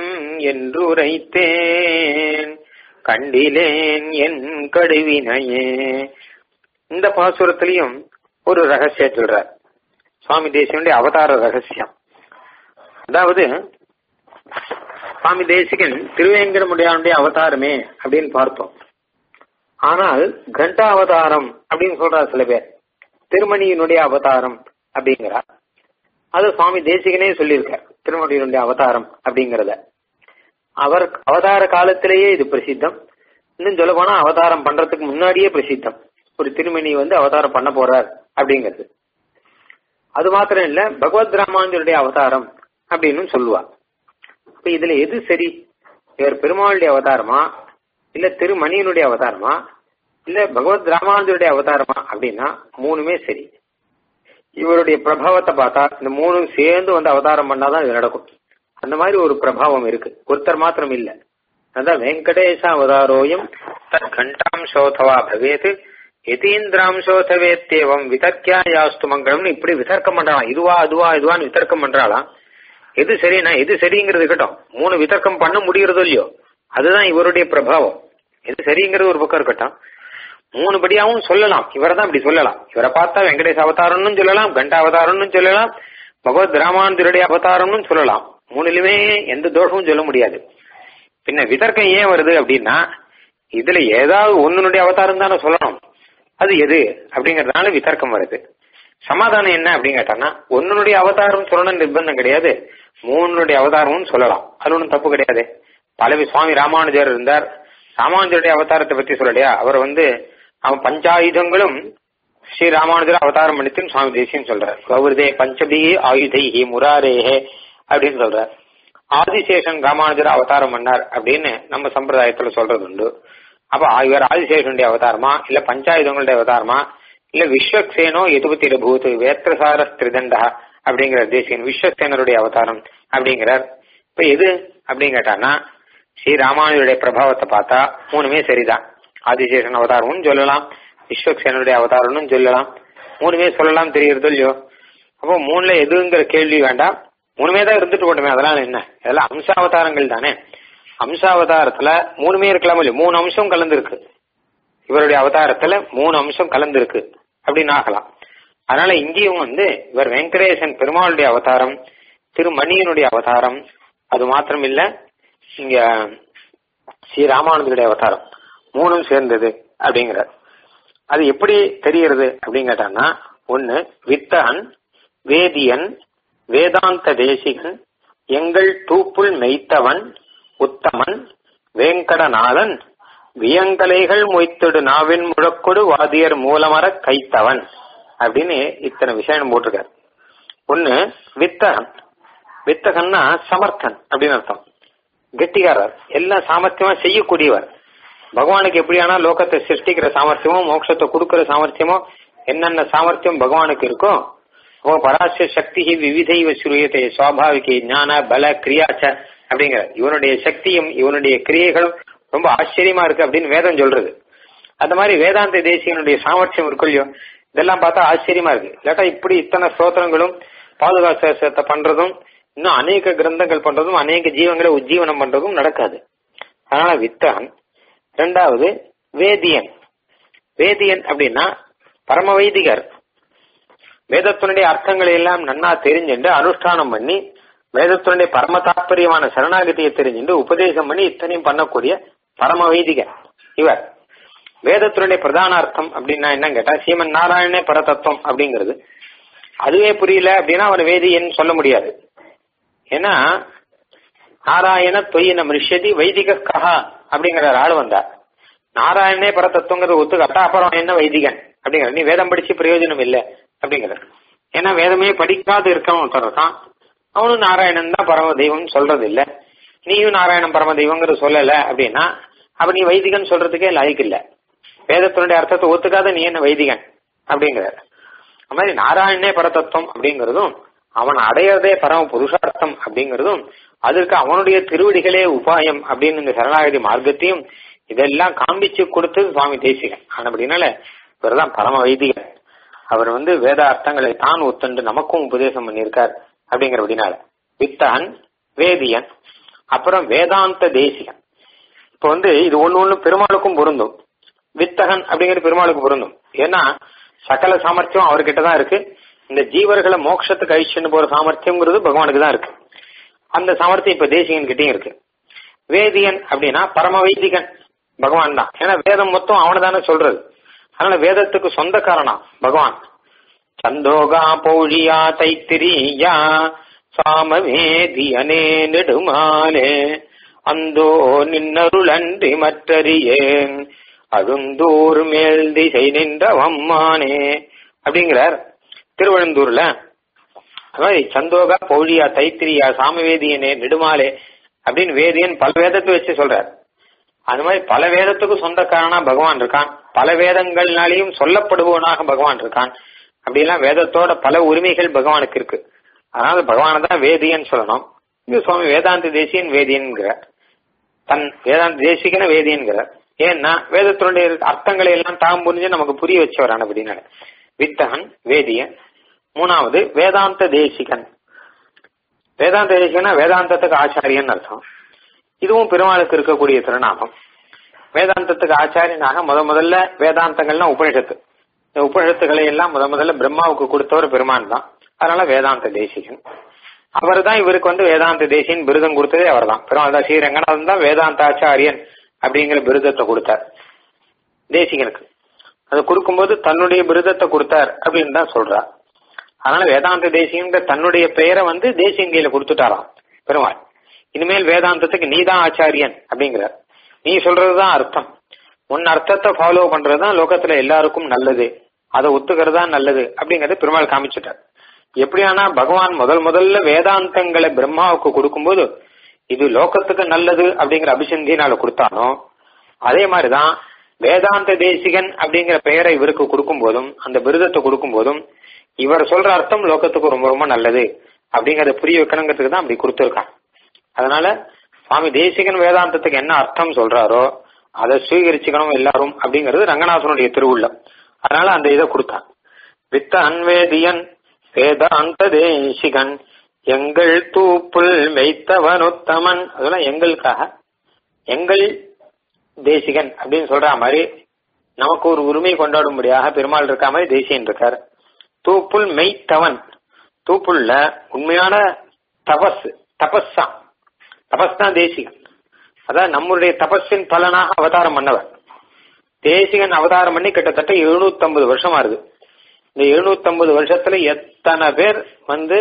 என்றுரைத்தேன் கண்டிலேன் என் கடுவினையே இந்த பாசுரத்திலையும் ஒரு ரகசியம் சொல்றார் சுவாமி தேசியனுடைய அவதார ரகசியம் அதாவது சுவாமி தேசிகன் திருவேங்கடமுடியானுடைய அவதாரமே அப்படின்னு பார்த்தோம் ஆனால் கண்டா அவதாரம் அப்படின்னு சொல்றார் சில பேர் திருமணியினுடைய அவதாரம் அப்படிங்கிறார் அது சுவாமி தேசிகனே சொல்லியிருக்கார் திருமணியினுடைய அவதாரம் அப்படிங்கறத அவர் அவதார காலத்திலேயே இது பிரசித்தம் இன்னும் சொல்ல போனா அவதாரம் பண்றதுக்கு முன்னாடியே பிரசித்தம் ஒரு திருமணி வந்து அவதாரம் பண்ண போறார் அப்படிங்கிறது அது மாத்திரம் இல்ல பகவத் ராமானுஜருடைய அவதாரம் அப்படின்னு சொல்லுவா இப்ப இதுல எது சரி இவர் பெருமாளுடைய அவதாரமா இல்ல திருமணியனுடைய அவதாரமா இல்ல பகவத் ராமானுஜருடைய அவதாரமா அப்படின்னா மூணுமே சரி இவருடைய பிரபாவத்தை பார்த்தா இந்த மூணும் சேர்ந்து வந்து அவதாரம் பண்ணாதான் இது நடக்கும் அந்த மாதிரி ஒரு பிரபாவம் இருக்கு ஒருத்தர் மாத்திரம் இல்ல அதான் வெங்கடேச அவதாரோயம் தத் கண்டாம் சோதவா பவேத் எதீந்திராம் சோதவேத்தேவம் விதர்க்கியா யாஸ்து மங்களம்னு இப்படி விதர்க்கம் பண்றாளாம் இதுவா அதுவா இதுவான்னு விதர்க்கம் பண்றாளாம் எது சரினா எது சரிங்கிறது இருக்கட்டும் மூணு விதர்க்கம் பண்ண முடியறதோ இல்லையோ அதுதான் இவருடைய பிரபாவம் எது சரிங்கிறது ஒரு பக்கம் இருக்கட்டும் மூணு படியாவும் சொல்லலாம் இவரை தான் இப்படி சொல்லலாம் இவரை பார்த்தா வெங்கடேஷ் அவதாரம்னு சொல்லலாம் கண்ட அவதாரம்னு சொல்லலாம் பகவத் ராமானுஜருடைய அவதாரம்னு சொல்லலாம் மூணுலுமே எந்த தோஷமும் சொல்ல முடியாது பின்ன விதர்க்கம் ஏன் வருது அப்படின்னா இதுல ஏதாவது ஒன்னுடைய அவதாரம் தானே சொல்லணும் அது எது அப்படிங்கறதுனால விதர்க்கம் வருது சமாதானம் என்ன அப்படின்னு கேட்டான்னா ஒன்னுடைய அவதாரம் சொல்லணும் நிர்பந்தம் கிடையாது மூணுடைய அவதாரமும் சொல்லலாம் அது ஒன்றும் தப்பு கிடையாது பலவி சுவாமி ராமானுஜர் இருந்தார் ராமானுஜருடைய அவதாரத்தை பத்தி சொல்லலையா அவர் வந்து அவன் பஞ்சாயுதங்களும் ஸ்ரீ ராமானுஜர் அவதாரம் பண்ணித்துன்னு சுவாமி தேசியம் சொல்றார் கௌரதே பஞ்சபி ஆயுதைஹி முராரேஹே அப்படின்னு சொல்றார் ஆதிசேஷன் ராமானுஜர் அவதாரம் பண்ணார் அப்படின்னு நம்ம சம்பிரதாயத்துல சொல்றது உண்டு அப்ப இவர் ஆதிசேஷனுடைய அவதாரமா இல்ல பஞ்சாயுதங்களுடைய அவதாரமா இல்ல விஸ்வக்சேனோ எதுபத்தி பூத் வேத்திரசார திரிதண்டா அப்படிங்கிற தேசியன் விஸ்வசேனருடைய அவதாரம் அப்படிங்கிறார் இப்ப எது அப்படின்னு கேட்டானா ஸ்ரீ ராமானுஜருடைய பிரபாவத்தை பார்த்தா மூணுமே சரிதான் ஆதிசேஷன் அவதாரம்னு சொல்லலாம் விஸ்வக்சேனருடைய அவதாரம்னு சொல்லலாம் மூணுமே சொல்லலாம் தெரியுறது இல்லையோ அப்போ மூணுல எதுங்கிற கேள்வி வேண்டாம் மூணுமே தான் இருந்துட்டு போட்டுமே அதெல்லாம் என்ன இதெல்லாம் அம்சாவதாரங்கள் தானே அம்சாவதாரத்துல மூணுமே இருக்கலாம் இல்லையோ மூணு அம்சம் கலந்துருக்கு இவருடைய அவதாரத்துல மூணு அம்சம் கலந்துருக்கு அப்படின்னு ஆகலாம் அதனால இங்கேயும் வந்து இவர் வெங்கடேசன் பெருமாளுடைய அவதாரம் திருமணியனுடைய அவதாரம் அது மாத்திரம் இல்ல இங்க ஸ்ரீ ராமானுஜருடைய அவதாரம் மூணும் சேர்ந்தது அப்படிங்கிறார் அது எப்படி தெரியறது அப்படின்னு கேட்டான்னா ஒன்னு வித்தகன் வேதியன் வேதாந்த தேசிகன் எங்கள் தூப்புள் மெய்த்தவன் உத்தமன் வேங்கடநாதன் வியங்கலைகள் மொய்த்தொடு நாவின் முழக்கொடு வாதியர் மூலமர கைத்தவன் அப்படின்னு இத்தனை விஷயம் போட்டிருக்காரு ஒன்னு வித்தகன் வித்தகன்னா சமர்த்தன் அப்படின்னு அர்த்தம் கெட்டிகாரர் எல்லாம் சாமர்த்தியமா செய்யக்கூடியவர் பகவானுக்கு எப்படியானா லோகத்தை சிருஷ்டிக்கிற சாமர்த்தியமோ மோட்சத்தை கொடுக்கிற சாமர்த்தியமோ என்னென்ன சாமர்த்தியம் பகவானுக்கு இருக்கோ ஓ பராச சக்தி விவிதைவ சுரியத்தை சுவாபாவிக ஞான பல கிரியாச்ச அப்படிங்கிற இவனுடைய சக்தியும் இவனுடைய கிரியைகளும் ரொம்ப ஆச்சரியமா இருக்கு அப்படின்னு வேதம் சொல்றது அந்த மாதிரி வேதாந்த தேசியனுடைய சாமர்த்தியம் இருக்கும் இல்லையோ இதெல்லாம் பார்த்தா ஆச்சரியமா இருக்கு இல்லாட்டா இப்படி இத்தனை ஸ்தோத்திரங்களும் பாதுகாசத்தை பண்றதும் இன்னும் அநேக கிரந்தங்கள் பண்றதும் அநேக ஜீவங்களை உஜ்ஜீவனம் பண்றதும் நடக்காது அதனால வித்தான் ரெண்டாவது வேதியன் வேதியன் அப்படின்னா பரம வைதிகர் வேதத்தினுடைய அர்த்தங்களை எல்லாம் நன்னா தெரிஞ்சுட்டு அனுஷ்டானம் பண்ணி வேதத்தினுடைய பரம தாற்பயமான சரணாகதியை தெரிஞ்சுட்டு உபதேசம் பண்ணி இத்தனையும் பண்ணக்கூடிய பரம வைதிக இவர் வேதத்தினுடைய பிரதான அர்த்தம் அப்படின்னா என்ன கேட்டா சீமன் நாராயணே பரதத்துவம் அப்படிங்கிறது அதுவே புரியல அப்படின்னா அவன் வேதியன்னு சொல்ல முடியாது ஏன்னா நாராயண தொய்யின மிருஷதி வைதிக கஹா அப்படிங்கிற ஆள் வந்தார் நாராயணே பரதத்துவங்கிறது ஒத்துக்காட்டா அப்புறம் என்ன வைதிகன் அப்படிங்கிற நீ வேதம் படிச்சு பிரயோஜனம் இல்லை அப்படிங்கிறது ஏன்னா வேதமே படிக்காது இருக்கவன் ஒருத்தர் இருக்கான் அவனும் நாராயணன் தான் பரம தெய்வம் சொல்றது இல்ல நீயும் நாராயணன் பரம தெய்வங்கிறது சொல்லல அப்படின்னா அப்ப நீ வைதிகன் சொல்றதுக்கே லாய்க்கு இல்ல வேதத்தினுடைய அர்த்தத்தை ஒத்துக்காத நீ என்ன வைதிகன் அப்படிங்கிறார் அது மாதிரி நாராயணனே பரதத்துவம் அப்படிங்கிறதும் அவன் அடையறதே பரம புருஷார்த்தம் அப்படிங்கிறதும் அதற்கு அவனுடைய திருவடிகளே உபாயம் அப்படின்னு இந்த சரணாகதி மார்க்கத்தையும் இதெல்லாம் காண்பிச்சு கொடுத்தது சுவாமி தேசிகன் அப்படின்னால இவர்தான் பரம வைதிகன் அவர் வந்து வேத அர்த்தங்களை தான் ஒத்துண்டு நமக்கும் உபதேசம் பண்ணியிருக்கார் அப்படிங்கிறபடினால வித்தகன் வேதியன் அப்புறம் வேதாந்த தேசிகன் இப்ப வந்து இது ஒண்ணு ஒண்ணு பெருமாளுக்கும் பொருந்தும் வித்தகன் அப்படிங்கிறது பெருமாளுக்கு பொருந்தும் ஏன்னா சகல சாமர்த்தியம் அவர்கிட்ட தான் இருக்கு இந்த ஜீவர்களை மோட்சத்துக்கு அழிச்சுன்னு போற சாமர்த்தியம்ங்கிறது பகவானுக்கு தான் இருக்கு அந்த சாமர்த்தியம் இப்ப தேசிகன் கிட்டயும் இருக்கு வேதியன் அப்படின்னா பரம வைதிகன் பகவான் தான் ஏன்னா வேதம் மொத்தம் அவனை தானே சொல்றது அதனால வேதத்துக்கு சொந்தக்காரனா பகவான் சந்தோகா பௌழியா தைத்திரியா சாமவேதியனே நெடுமாலே அந்தோ நின்னருளன்றி மற்றறியேன் அழுந்தூர் மேல் திசை நின்ற வம்மானே அப்படிங்கிறார் திருவழுந்தூர்ல அது மாதிரி சந்தோகா பௌழியா தைத்திரியா சாமவேதியனே நெடுமாலே அப்படின்னு வேதியன் பல வேதத்தை வச்சு சொல்றார் அது மாதிரி பல வேதத்துக்கு சொந்தக்காரனா பகவான் இருக்கான் பல வேதங்கள்னாலையும் சொல்லப்படுபவனாக பகவான் இருக்கான் அப்படிலாம் வேதத்தோட பல உரிமைகள் பகவானுக்கு இருக்கு அதனால பகவானை தான் வேதியன் சொல்லணும் இது சுவாமி வேதாந்த தேசியன் வேதியன்கிறார் தன் வேதாந்த தேசிகன வேதியன்கிறார் ஏன்னா வேதத்தினுடைய அர்த்தங்களை எல்லாம் தாம் புரிஞ்சு நமக்கு புரிய வச்சவரான அப்படின்னால வித்தகன் வேதியன் மூணாவது வேதாந்த தேசிகன் வேதாந்த தேசிகனா வேதாந்தத்துக்கு ஆச்சாரியன் அர்த்தம் இதுவும் பெருமாளுக்கு இருக்கக்கூடிய திருநாமம் வேதாந்தத்துக்கு ஆச்சாரியனாக முத முதல்ல வேதாந்தங்கள்லாம் உபனிஷத்து இந்த உபனிஷத்துக்களை எல்லாம் முத முதல்ல பிரம்மாவுக்கு கொடுத்தவர் பெருமான் தான் அதனால வேதாந்த தேசிகன் அவர் தான் இவருக்கு வந்து வேதாந்த தேசியன் விருதம் கொடுத்ததே அவர் தான் பெருமாள் தான் ஸ்ரீரங்கநாதன் தான் வேதாந்தாச்சாரியன் அப்படிங்கிற விருதத்தை கொடுத்தார் தேசிகனுக்கு அது கொடுக்கும்போது தன்னுடைய விருதத்தை கொடுத்தார் அப்படின்னு தான் சொல்றார் அதனால வேதாந்த தேசியங்கிற தன்னுடைய பெயரை வந்து தேசியங்கையில கொடுத்துட்டாராம் பெருமாள் இனிமேல் வேதாந்தத்துக்கு நீ தான் ஆச்சாரியன் அப்படிங்கிறார் நீ சொல்றதுதான் அர்த்தம் உன் அர்த்தத்தை ஃபாலோ பண்றதுதான் லோகத்துல எல்லாருக்கும் நல்லது அதை ஒத்துக்கிறது தான் நல்லது அப்படிங்கறத பெருமாள் காமிச்சிட்டார் எப்படியானா பகவான் முதல் முதல்ல வேதாந்தங்களை பிரம்மாவுக்கு கொடுக்கும்போது இது லோகத்துக்கு நல்லது அப்படிங்கிற அபிசந்தினால கொடுத்தானோ அதே மாதிரிதான் வேதாந்த தேசிகன் அப்படிங்கிற பெயரை இவருக்கு கொடுக்கும் போதும் அந்த விருதத்தை கொடுக்கும் போதும் இவர் சொல்ற அர்த்தம் லோகத்துக்கு ரொம்ப ரொம்ப நல்லது அப்படிங்கறத புரிய வைக்கணுங்கிறதுக்கு தான் அப்படி கொடுத்துருக்கான் அதனால சுவாமி தேசிகன் வேதாந்தத்துக்கு என்ன அர்த்தம் சொல்றாரோ அதை சுவீகரிச்சுக்கணும் எல்லாரும் அப்படிங்கிறது ரங்கநாதனுடைய திருவுள்ளம் அதனால அந்த இதை கொடுத்தான் வித்த அன்வேதியன் வேதாந்த தேசிகன் எங்கள் தூப்புல் மெய்த்தவனுத்தமன் அதெல்லாம் எங்களுக்காக எங்கள் தேசிகன் அப்படின்னு சொல்ற மாதிரி நமக்கு ஒரு உரிமை கொண்டாடும்படியாக பெருமாள் இருக்க மாதிரி தேசியன் இருக்கார் தூப்புல் மெய்த்தவன் தூப்புல்ல உண்மையான தபஸ் தபஸ்ஸா தபஸ் தான் தேசிகன் அதான் நம்முடைய தபஸின் பலனாக அவதாரம் பண்ணவர் தேசிகன் அவதாரம் பண்ணி கிட்டத்தட்ட எழுநூத்தி ஐம்பது வருஷமா இருக்கு இந்த எழுநூத்தி ஐம்பது வருஷத்துல எத்தனை பேர் வந்து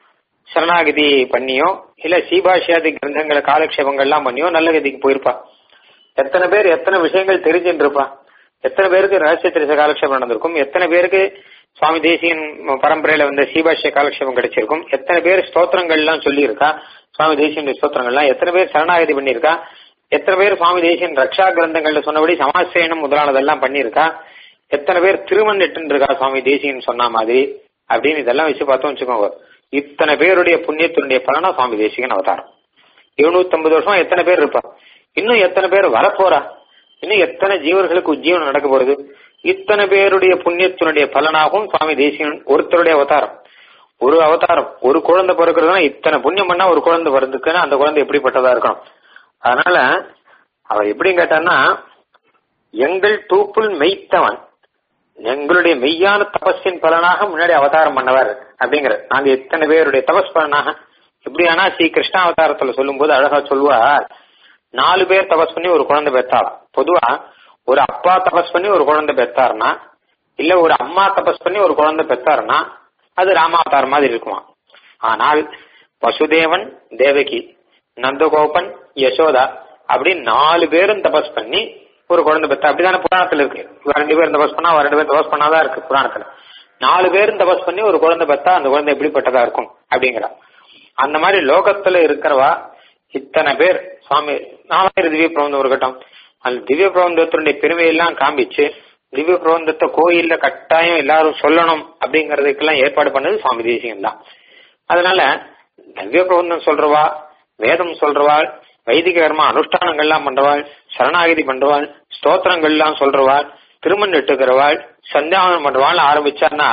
சரணாகதி பண்ணியோ இல்ல சீபாஷியாதி கிரந்தங்களை காலக்ஷேபங்கள்லாம் பண்ணியோ நல்ல கதிக்கு போயிருப்பா எத்தனை பேர் எத்தனை விஷயங்கள் தெரிஞ்சுட்டு இருப்பா எத்தனை பேருக்கு ரகசிய திரிச காலக்ஷேபம் நடந்திருக்கும் எத்தனை பேருக்கு சுவாமி தேசியன் பரம்பரையில வந்த சீபாஷ்ய காலக்ஷேபம் கிடைச்சிருக்கும் எத்தனை பேர் ஸ்தோத்திரங்கள் எல்லாம் சொல்லியிருக்கா சுவாமி தேசியனுடைய ஸ்தோத்திரங்கள்லாம் எத்தனை பேர் சரணாகதி பண்ணியிருக்கா எத்தனை பேர் சுவாமி தேசியன் ரக்ஷா கிரந்தங்கள்ல சொன்னபடி சமாசேனம் முதலானதெல்லாம் பண்ணியிருக்கா எத்தனை பேர் திருமண் எட்டுன்னு இருக்கா சுவாமி தேசியன் சொன்ன மாதிரி அப்படின்னு இதெல்லாம் வச்சு பார்த்தோம் வச்சுக்கோங்க இத்தனை பேருடைய புண்ணியத்தினுடைய பலனா சுவாமி தேசிகன் அவதாரம் எழுநூத்தி ஐம்பது வருஷம் எத்தனை பேர் இருப்பா இன்னும் எத்தனை பேர் வரப்போறா இன்னும் எத்தனை ஜீவர்களுக்கு உஜ்ஜீவனம் நடக்க போறது இத்தனை பேருடைய புண்ணியத்தினுடைய பலனாகவும் சுவாமி தேசிகன் ஒருத்தருடைய அவதாரம் ஒரு அவதாரம் ஒரு குழந்தை பிறக்கிறதுனா இத்தனை புண்ணியம் பண்ணா ஒரு குழந்தை பிறந்துக்குன்னா அந்த குழந்தை எப்படிப்பட்டதா இருக்கணும் அதனால அவர் எப்படின்னு கேட்டான்னா எங்கள் தூப்புல் மெய்த்தவன் எங்களுடைய மெய்யான தபஸின் பலனாக முன்னாடி அவதாரம் பண்ணவர் அப்படிங்கிற நாங்க எத்தனை பேருடைய தபஸ் பலனாக எப்படியானா ஸ்ரீ கிருஷ்ண அவதாரத்துல சொல்லும்போது அழகா சொல்லுவார் நாலு பேர் தபஸ் பண்ணி ஒரு குழந்தை பெற்றாலாம் பொதுவா ஒரு அப்பா தபஸ் பண்ணி ஒரு குழந்தை பெற்றாருன்னா இல்ல ஒரு அம்மா தபஸ் பண்ணி ஒரு குழந்தை பெற்றாருன்னா அது ராமாவதாரம் மாதிரி இருக்குமா ஆனால் வசுதேவன் தேவகி நந்தகோபன் யசோதா அப்படி நாலு பேரும் தபஸ் பண்ணி ஒரு குழந்தை பெற்ற அப்படிதானே புராணத்துல இருக்கு இவ ரெண்டு பேரும் தபஸ் பண்ணா அவ ரெண்டு பேரும் தபஸ் பண்ணாதான் இருக்கு புராணத்துல நாலு பேரும் தபஸ் பண்ணி ஒரு குழந்தை பெற்றா அந்த குழந்தை எப்படிப்பட்டதா இருக்கும் அப்படிங்கிறா அந்த மாதிரி லோகத்துல இருக்கிறவா இத்தனை பேர் சுவாமி நாலாயிரம் திவ்ய பிரபந்தம் இருக்கட்டும் அந்த திவ்ய பிரபந்தத்தினுடைய பெருமையெல்லாம் காமிச்சு திவ்ய பிரபந்தத்தை கோயில்ல கட்டாயம் எல்லாரும் சொல்லணும் அப்படிங்கறதுக்கெல்லாம் ஏற்பாடு பண்ணது சுவாமி தேசியம் தான் அதனால திவ்ய பிரபந்தம் சொல்றவா வேதம் சொல்றவாள் வைதிக கர்ம அனுஷ்டானங்கள்லாம் பண்றவாள் சரணாகதி பண்றவாள் ஸ்தோத்திரங்கள்லாம் சொல்றவாள் திருமண் இட்டுக்கிறவாள் சந்தியாவனம் பண்றவாள் ஆரம்பிச்சான்னா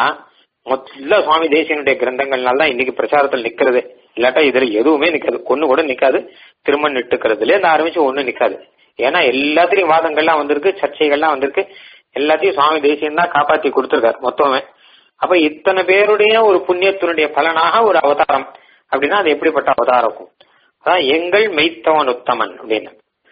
மொத்த சுவாமி தேசியனுடைய கிரந்தங்கள்னால தான் இன்னைக்கு பிரச்சாரத்தில் நிக்கிறது இல்லாட்டா இதுல எதுவுமே நிக்காது ஒண்ணு கூட நிக்காது திருமண் இட்டுக்கிறதுல இருந்து ஆரம்பிச்சு ஒண்ணு நிக்காது ஏன்னா எல்லாத்துலயும் வாதங்கள்லாம் வந்திருக்கு சர்ச்சைகள்லாம் வந்திருக்கு எல்லாத்தையும் சுவாமி தேசியம் தான் காப்பாத்தி கொடுத்திருக்காரு மொத்தமே அப்ப இத்தனை பேருடைய ஒரு புண்ணியத்தினுடைய பலனாக ஒரு அவதாரம் அப்படின்னா அது எப்படிப்பட்ட அவதாரம் இருக்கும் அதான் எங்கள் மெய்த்தவன் உத்தமன் அப்படின்னு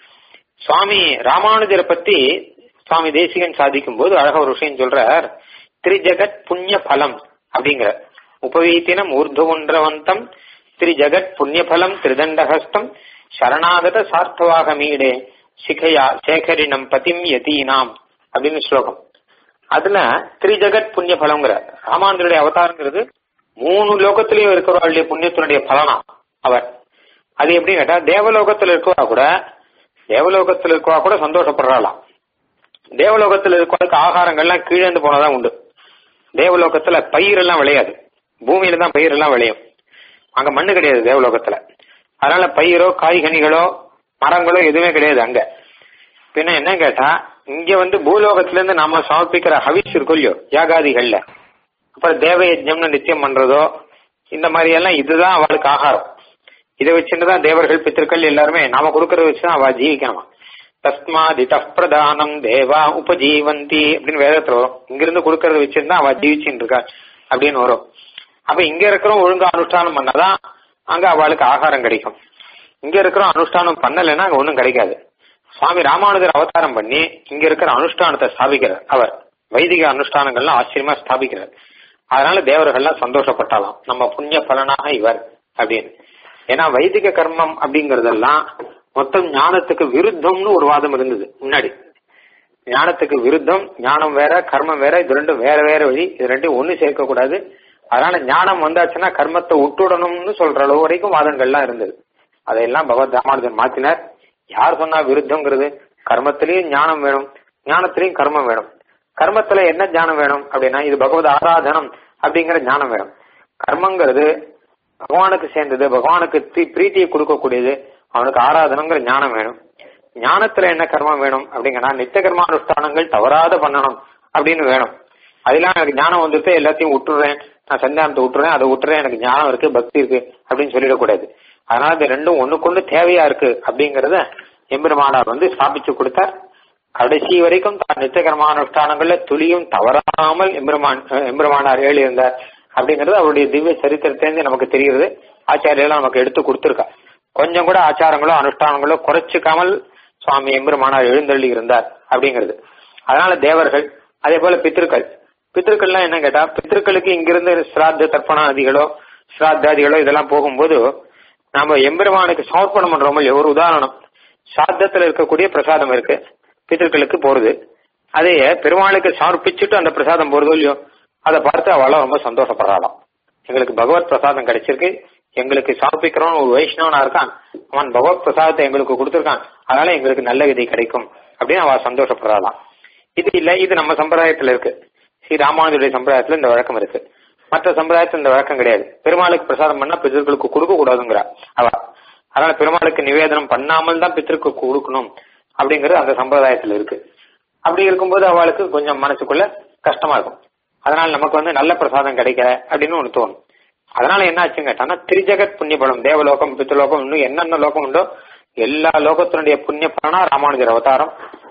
சுவாமி ராமானுஜரை பத்தி சுவாமி தேசிகன் சாதிக்கும் போது அழகா ஒரு விஷயம் சொல்றார் திரிஜகத் புண்ணிய பலம் அப்படிங்கிற உபவீத்தினம் ஊர்துவன்றவந்தம் திரிஜகத் புண்ணிய பலம் திரிதண்டஹஸ்தம் சரணாகத சார்த்தவாக மீடே சிகையா சேகரினம் பதிம் யதீனாம் அப்படின்னு ஸ்லோகம் அதுல திரிஜகத் புண்ணிய பலம்ங்கிற ராமானுஜருடைய அவதாரங்கிறது மூணு லோகத்திலயும் இருக்கிறவர்களுடைய புண்ணியத்தினுடைய பலனா அவர் அது எப்படின்னு கேட்டா தேவலோகத்துல இருக்கவா கூட தேவலோகத்துல இருக்கவா கூட சந்தோஷப்படுறாளாம் தேவலோகத்துல இருக்கவனுக்கு ஆகாரங்கள்லாம் கீழேந்து போனதான் உண்டு தேவலோகத்துல பயிர் எல்லாம் விளையாது பூமியில தான் பயிர் எல்லாம் விளையும் அங்க மண்ணு கிடையாது தேவலோகத்துல அதனால பயிரோ காய்கனிகளோ மரங்களோ எதுவுமே கிடையாது அங்க பின்ன என்ன கேட்டா இங்க வந்து பூலோகத்துல இருந்து நாம சமர்ப்பிக்கிற ஹவிஸ் இருக்கும் இல்லையோ யாகாதிகள்ல அப்புறம் தேவ யஜ்ஞம்னு நித்தியம் பண்றதோ இந்த மாதிரி எல்லாம் இதுதான் அவளுக்கு ஆகாரம் இதை வச்சுட்டு தான் தேவர்கள் பித்திருக்கள் எல்லாருமே நாம கொடுக்கறத வச்சுதான் அவ ஜீவிக்கணுமா தஸ்மாத் இத பிரதானம் தேவா உபஜீவந்தி அப்படின்னு வேதத்துல வரும் இங்கிருந்து கொடுக்கறத வச்சிருந்தா அவ ஜீவிச்சுட்டு இருக்கா அப்படின்னு வரும் அப்ப இங்க இருக்கிறோம் ஒழுங்கா அனுஷ்டானம் பண்ணாதான் அங்க அவளுக்கு ஆகாரம் கிடைக்கும் இங்க இருக்கிறோம் அனுஷ்டானம் பண்ணலைன்னா அங்க ஒண்ணும் கிடைக்காது சுவாமி ராமானுஜர் அவதாரம் பண்ணி இங்க இருக்கிற அனுஷ்டானத்தை ஸ்தாபிக்கிறார் அவர் வைதிக அனுஷ்டானங்கள்லாம் ஆச்சரியமா ஸ்தாபிக்கிறார் அதனால தேவர்கள்லாம் சந்தோஷப்பட்டாலாம் நம்ம புண்ணிய பலனாக இவர் அப்படின்னு ஏன்னா வைதிக கர்மம் அப்படிங்கறதெல்லாம் மொத்தம் ஞானத்துக்கு விருத்தம்னு ஒரு வாதம் இருந்தது முன்னாடி ஞானத்துக்கு விருத்தம் ஞானம் வேற கர்மம் வேற இது ரெண்டும் வேற வேற வழி இது ரெண்டும் ஒண்ணு சேர்க்க கூடாது அதனால ஞானம் வந்தாச்சுன்னா கர்மத்தை விட்டுடணும்னு சொல்ற அளவு வரைக்கும் வாதங்கள்லாம் இருந்தது அதையெல்லாம் பகவத் ராமானுஜன் மாத்தினார் யார் சொன்னா விருத்தங்கிறது கர்மத்திலயும் ஞானம் வேணும் ஞானத்திலயும் கர்மம் வேணும் கர்மத்துல என்ன ஞானம் வேணும் அப்படின்னா இது பகவத் ஆராதனம் அப்படிங்கிற ஞானம் வேணும் கர்மங்கிறது பகவானுக்கு சேர்ந்தது பகவானுக்கு தி- பிரீத்தியை கொடுக்கக்கூடியது அவனுக்கு ஆராதனங்கிற ஞானம் வேணும் ஞானத்துல என்ன கர்மம் வேணும் அப்படிங்கன்னா நித்திய கர்மானுஷ்டானங்கள் தவறாத பண்ணணும் அப்படின்னு வேணும் அதெல்லாம் எனக்கு ஞானம் வந்துட்டு எல்லாத்தையும் விட்டுறேன் நான் சந்தானத்தை விட்டுறேன் அதை விட்டுறேன் எனக்கு ஞானம் இருக்கு பக்தி இருக்கு அப்படின்னு சொல்லிடக்கூடாது அதனால இது ரெண்டும் ஒண்ணுக்கொண்டு தேவையா இருக்கு அப்படிங்கறத எம்பெருமானார் வந்து ஸ்தாபிச்சு கொடுத்தார் கடைசி வரைக்கும் தான் நித்திய கர்மானுஷ்டானங்கள்ல துளியும் தவறாமல் எம்பெருமான் அஹ் எம்பெருமானார் ஏழு இருந்தார் அப்படிங்கிறது அவருடைய திவ்ய சரித்திரத்திலிருந்து நமக்கு தெரிகிறது ஆச்சாரியெல்லாம் நமக்கு எடுத்து கொடுத்திருக்கா கொஞ்சம் கூட ஆச்சாரங்களோ அனுஷ்டானங்களோ குறைச்சிக்காமல் சுவாமி எம்பெருமானார் எழுந்தள்ளி இருந்தார் அப்படிங்கிறது அதனால தேவர்கள் அதே போல பித்திருக்கள் பித்திருக்கள்லாம் என்ன கேட்டா பித்திருக்களுக்கு இங்கிருந்து சிராத்த தர்ப்பணாதிகளோ சிராத்தாதிகளோ இதெல்லாம் போகும்போது நாம எம்பெருமானுக்கு சமர்ப்பணம் பண்றோமோ இல்லையோ, ஒரு உதாரணம் சாத்தத்துல இருக்கக்கூடிய பிரசாதம் இருக்கு பித்திருக்களுக்கு போறது அதையே பெருமாளுக்கு சமர்ப்பிச்சுட்டு அந்த பிரசாதம் போறதோ இல்லையோ அதை பார்த்து அவளாம் ரொம்ப சந்தோஷப்படுறாளாம் எங்களுக்கு பகவத் பிரசாதம் கிடைச்சிருக்கு எங்களுக்கு சமர்ப்பிக்கிறோம் ஒரு வைஷ்ணவனா இருக்கான் அவன் பகவத் பிரசாதத்தை எங்களுக்கு கொடுத்திருக்கான் அதனால எங்களுக்கு நல்ல விதை கிடைக்கும் அப்படின்னு அவ சந்தோஷப்படுறாளாம் இது இல்ல இது நம்ம சம்பிரதாயத்துல இருக்கு ஸ்ரீ ராமானுஜருடைய சம்பிரதாயத்துல இந்த வழக்கம் இருக்கு மற்ற சம்பிரதாயத்துல இந்த வழக்கம் கிடையாது பெருமாளுக்கு பிரசாதம் பண்ணா பித்தர்களுக்கு கொடுக்க கூடாதுங்கிறா அவ அதனால பெருமாளுக்கு நிவேதனம் பண்ணாமல் தான் பித்திருக்கு கொடுக்கணும் அப்படிங்கிறது அந்த சம்பிரதாயத்துல இருக்கு அப்படி இருக்கும்போது அவளுக்கு கொஞ்சம் மனசுக்குள்ள கஷ்டமா இருக்கும் அதனால நமக்கு வந்து நல்ல பிரசாதம் கிடைக்கல அப்படின்னு ஒண்ணு தோணும் அதனால என்ன ஆச்சுன்னு கேட்டான்னா திரிஜகத் புண்ணிய பலம் தேவலோகம் பித்ருலோகம் இன்னும் என்னென்ன லோகம் உண்டோ எல்லா லோகத்தினுடைய புண்ணிய பலனா ராமானுஜர் அவதாரம்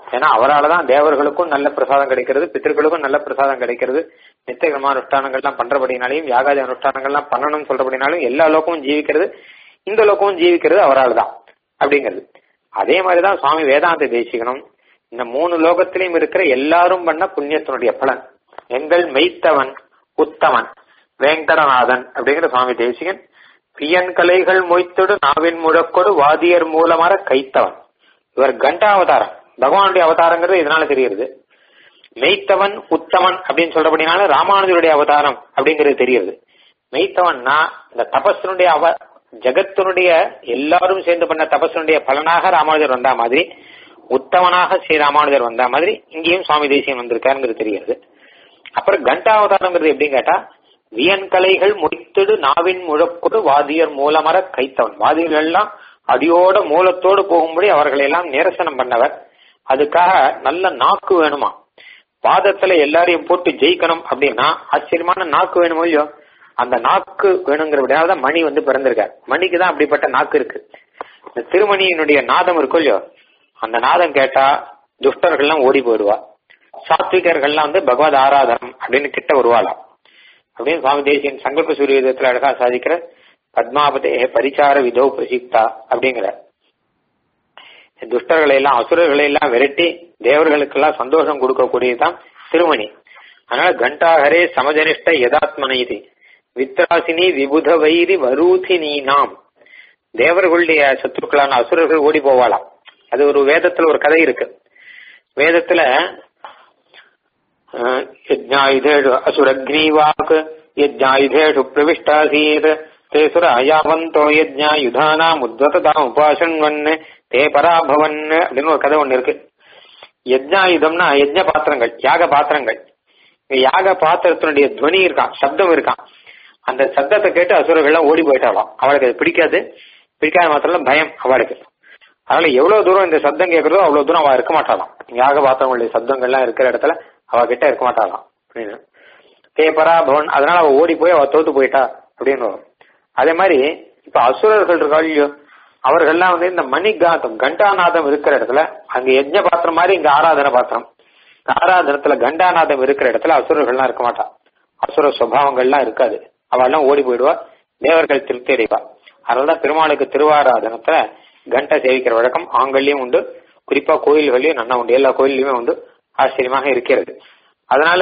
ஏன்னா அவரால் தான் தேவர்களுக்கும் நல்ல பிரசாதம் கிடைக்கிறது பித்திருக்களுக்கும் நல்ல பிரசாதம் கிடைக்கிறது நித்தியகரமான அனுஷ்டானங்கள்லாம் பண்றபடினாலையும் யாகாதி அனுஷ்டானங்கள்லாம் பண்ணணும்னு சொல்றபடினாலும் எல்லா லோகமும் ஜீவிக்கிறது இந்த லோகமும் ஜீவிக்கிறது அவரால் தான் அப்படிங்கிறது அதே மாதிரிதான் சுவாமி வேதாந்த தேசிகனும் இந்த மூணு லோகத்திலையும் இருக்கிற எல்லாரும் பண்ண புண்ணியத்தினுடைய பலன் எங்கள் மெய்த்தவன் உத்தமன் வேங்கடநாதன் அப்படிங்கிற சுவாமி தேசிகன் பியன் கலைகள் மொய்த்தொடு நாவின் முழக்கொடு வாதியர் மூலமர கைத்தவன் இவர் கண்டா அவதாரம் பகவானுடைய அவதாரங்கிறது இதனால தெரியுது மெய்த்தவன் உத்தமன் அப்படின்னு சொல்றபடினால ராமானுஜருடைய அவதாரம் அப்படிங்கிறது தெரியுது மெய்த்தவன்னா இந்த தபஸனுடைய அவ ஜெகத்தினுடைய எல்லாரும் சேர்ந்து பண்ண தபஸனுடைய பலனாக ராமானுஜர் வந்தா மாதிரி உத்தமனாக ஸ்ரீ ராமானுஜர் வந்தா மாதிரி இங்கேயும் சுவாமி தேசியம் வந்திருக்காருங்கிறது தெரியுது அப்புறம் கண்டாவதாரங்கிறது எப்படின்னு கேட்டா வியன் கலைகள் முடித்திடு நாவின் முழக்கொடு வாதியர் மூலமர கைத்தவன் வாதியர்கள் எல்லாம் அடியோட மூலத்தோடு போகும்படி அவர்களை எல்லாம் நிரசனம் பண்ணவர் அதுக்காக நல்ல நாக்கு வேணுமா வாதத்துல எல்லாரையும் போட்டு ஜெயிக்கணும் அப்படின்னா ஆச்சரியமான நாக்கு வேணுமோ இல்லையோ அந்த நாக்கு வேணுங்கிறபடியால தான் மணி வந்து பிறந்திருக்கார் மணிக்கு தான் அப்படிப்பட்ட நாக்கு இருக்கு இந்த திருமணியினுடைய நாதம் இருக்கும் இல்லையோ அந்த நாதம் கேட்டா துஷ்டர்கள்லாம் ஓடி போயிடுவா சாத்விகர்கள்லாம் வந்து பகவத் ஆராதனம் அப்படின்னு கிட்ட வருவாளாம் அப்படின்னு சுவாமி தேசியன் சங்கல்ப சூரியதத்துல அழகா சாதிக்கிற பத்மாபதே பரிச்சார விதோ பிரசிக்தா அப்படிங்கிற துஷ்டர்களை எல்லாம் அசுரர்களை எல்லாம் விரட்டி தேவர்களுக்கெல்லாம் சந்தோஷம் கொடுக்கக்கூடியதுதான் திருமணி அதனால கண்டாகரே சமஜனிஷ்ட யதாத்மன இது வித்ராசினி விபுத வைரி வரூதினி நாம் தேவர்களுடைய சத்துருக்களான அசுரர்கள் ஓடி போவாளாம் அது ஒரு வேதத்துல ஒரு கதை இருக்கு வேதத்துல யஜ்ஞாயுதேஷு அசுரக்னீவாக் யஜ்ஞாயுதேஷு பிரவிஷ்டாசீத் தே சுர அயாவந்தோ யஜ்ஞாயுதானாம் உத்வததாம் உபாசன்வன் தே பராபவன் அப்படின்னு ஒரு கதை ஒண்ணு இருக்கு யஜ்ஞாயுதம்னா யஜ்ஞ பாத்திரங்கள் யாக பாத்திரங்கள் யாக பாத்திரத்தினுடைய துவனி இருக்கான் சப்தம் இருக்கான் அந்த சப்தத்தை கேட்டு அசுரர்கள்லாம் ஓடி போயிட்டாலாம் அவளுக்கு அது பிடிக்காது பிடிக்காத மாத்திரம் பயம் அவளுக்கு அதனால எவ்வளவு தூரம் இந்த சப்தம் கேட்கறதோ அவ்வளவு தூரம் அவ இருக்க மாட்டாளாம் யாக பாத்திரங்களுடைய சப்தங்கள்லாம் இருக்கிற இடத்துல அவ கிட்ட இருக்க மாட்டாளாம் அப்படின்னு தேபரா பவன் அதனால அவ ஓடி போய் அவ தோத்து போயிட்டா அப்படின்னு வரும் அதே மாதிரி இப்ப அசுரர்கள் இருக்காள் இல்லையோ அவர்கள்லாம் வந்து இந்த மணிகாந்தம் கண்டாநாதம் இருக்கிற இடத்துல அங்க யஜ்ஞ பாத்திரம் மாதிரி இங்க ஆராதன பாத்திரம் ஆராதனத்துல கண்டாநாதம் இருக்கிற இடத்துல அசுரர்கள்லாம் இருக்க மாட்டா அசுர சுபாவங்கள்லாம் இருக்காது அவெல்லாம் ஓடி போயிடுவா தேவர்கள் திருப்தி அடைவா அதனாலதான் பெருமாளுக்கு திருவாராதனத்துல கண்டை சேவிக்கிற வழக்கம் ஆண்கள்லயும் உண்டு குறிப்பா கோயில்கள்லயும் நன்னா உண்டு எல்லா கோயில்லையுமே உண்டு ஆச்சரியமாக இருக்கிறது அதனால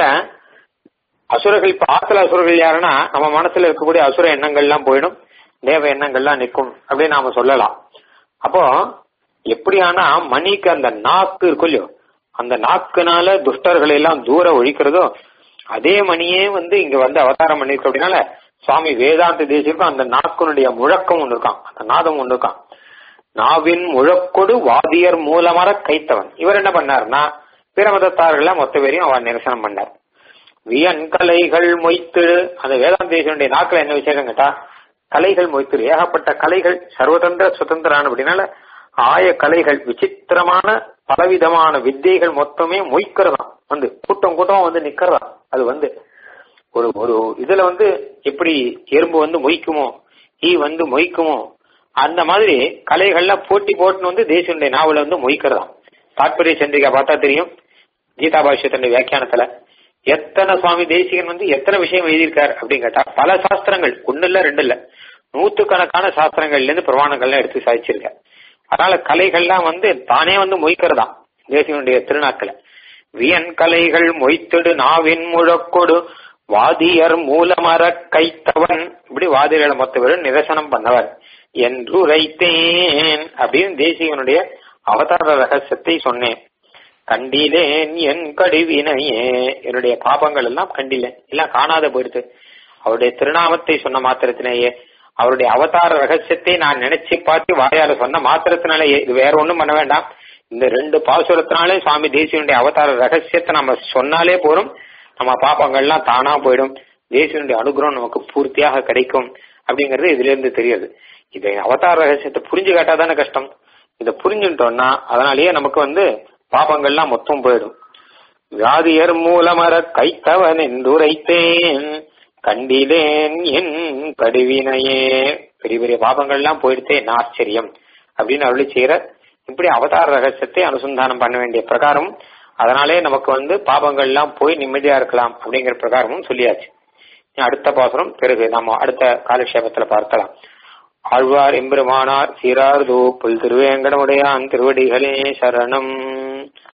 அசுரர்கள் இப்ப ஆத்துல அசுரர்கள் யாருன்னா நம்ம மனசுல இருக்கக்கூடிய அசுர எண்ணங்கள்லாம் போயிடும் தேவ எண்ணங்கள்லாம் நிற்கும் அப்படின்னு நாம சொல்லலாம் அப்போ எப்படியானா மணிக்கு அந்த நாக்கு இருக்கும் இல்லையோ அந்த நாக்குனால துஷ்டர்களை எல்லாம் தூர ஒழிக்கிறதோ அதே மணியே வந்து இங்க வந்து அவதாரம் பண்ணிருக்க அப்படின்னால சுவாமி வேதாந்த தேசியருக்கும் அந்த நாக்குனுடைய முழக்கம் ஒண்ணு இருக்கான் அந்த நாதம் ஒண்ணு இருக்கான் நாவின் முழக்கொடு வாதியர் மூலமர கைத்தவன் இவர் என்ன பண்ணாருன்னா பிற மதத்தார்கள் மொத்த பேரையும் அவர் நிரசனம் பண்ணார் வியன் கலைகள் மொய்த்து அந்த வேதாந்தேசனுடைய நாக்கில் என்ன விசேஷம் கேட்டா கலைகள் மொய்த்து ஏகப்பட்ட கலைகள் சர்வதந்திர சுதந்திரான அப்படின்னால ஆய கலைகள் விசித்திரமான பலவிதமான வித்தைகள் மொத்தமே மொய்க்கிறதாம் வந்து கூட்டம் கூட்டமா வந்து நிக்கிறதா அது வந்து ஒரு ஒரு இதுல வந்து எப்படி எறும்பு வந்து மொய்க்குமோ ஈ வந்து மொய்க்குமோ அந்த மாதிரி கலைகள்லாம் போட்டி போட்டுன்னு வந்து தேசியனுடைய நாவல வந்து மொய்க்கிறதாம் தாற்பரிய சந்திரிகா பார்த்தா தெரியும் கீதா பாஷ்யத்தினுடைய வியாக்கியானத்துல எத்தனை சுவாமி தேசிகன் வந்து எத்தனை விஷயம் எழுதியிருக்காரு அப்படின்னு கேட்டா பல சாஸ்திரங்கள் ஒண்ணு இல்ல ரெண்டு இல்ல நூத்துக்கணக்கான சாஸ்திரங்கள்ல இருந்து பிரமாணங்கள்லாம் எடுத்து சாதிச்சிருக்காரு அதனால கலைகள்லாம் வந்து தானே வந்து மொய்க்கிறதாம் தேசியனுடைய திருநாக்கள வியன் கலைகள் மொய்த்திடு நாவின் முழக்கொடு வாதியர் மூலமர கைத்தவன் இப்படி வாதிகளை மொத்த பேரும் நிரசனம் பண்ணவர் என்று உரைத்தேன் அப்படின்னு தேசிகனுடைய அவதார ரகசியத்தை சொன்னேன் கண்டிலேன் என் கடிவினையே என்னுடைய பாபங்கள் எல்லாம் கண்டிலேன் எல்லாம் காணாத போயிடுது அவருடைய திருநாமத்தை சொன்ன மாத்திரத்திலேயே அவருடைய அவதார ரகசியத்தை நான் நினைச்சு பார்த்து வாயால சொன்ன மாத்திரத்தினாலேயே இது வேற ஒண்ணும் பண்ண வேண்டாம் இந்த ரெண்டு பாசுரத்தினாலே சுவாமி தேசியனுடைய அவதார ரகசியத்தை நம்ம சொன்னாலே போறோம் நம்ம பாப்பங்கள்லாம் தானா போயிடும் தேசியனுடைய அனுகிரகம் நமக்கு பூர்த்தியாக கிடைக்கும் அப்படிங்கறது இதுல இருந்து தெரியுது இதை அவதார ரகசியத்தை புரிஞ்சு காட்டா தானே கஷ்டம் இதை புரிஞ்சுட்டோம்னா அதனாலேயே நமக்கு வந்து பாபங்கள்லாம் மொத்தம் போயிடும் வியாதியர் மூலமர கைத்தவன் என்றுரைத்தேன் கண்டிலேன் என் கடுவினையே பெரிய பெரிய பாபங்கள்லாம் போயிடுத்தே என்ன ஆச்சரியம் அப்படின்னு அருளி செய்யற இப்படி அவதார ரகசியத்தை அனுசந்தானம் பண்ண வேண்டிய பிரகாரம் அதனாலே நமக்கு வந்து பாபங்கள் எல்லாம் போய் நிம்மதியா இருக்கலாம் அப்படிங்கிற பிரகாரமும் சொல்லியாச்சு அடுத்த பாசுரம் பிறகு நம்ம அடுத்த காலக்ஷேபத்துல பார்க்கலாம் ஆழ்வார் எம்பெருமானார் சீரார்தோ புல் திருவேங்கடமுடையான் திருவடிகளே சரணம்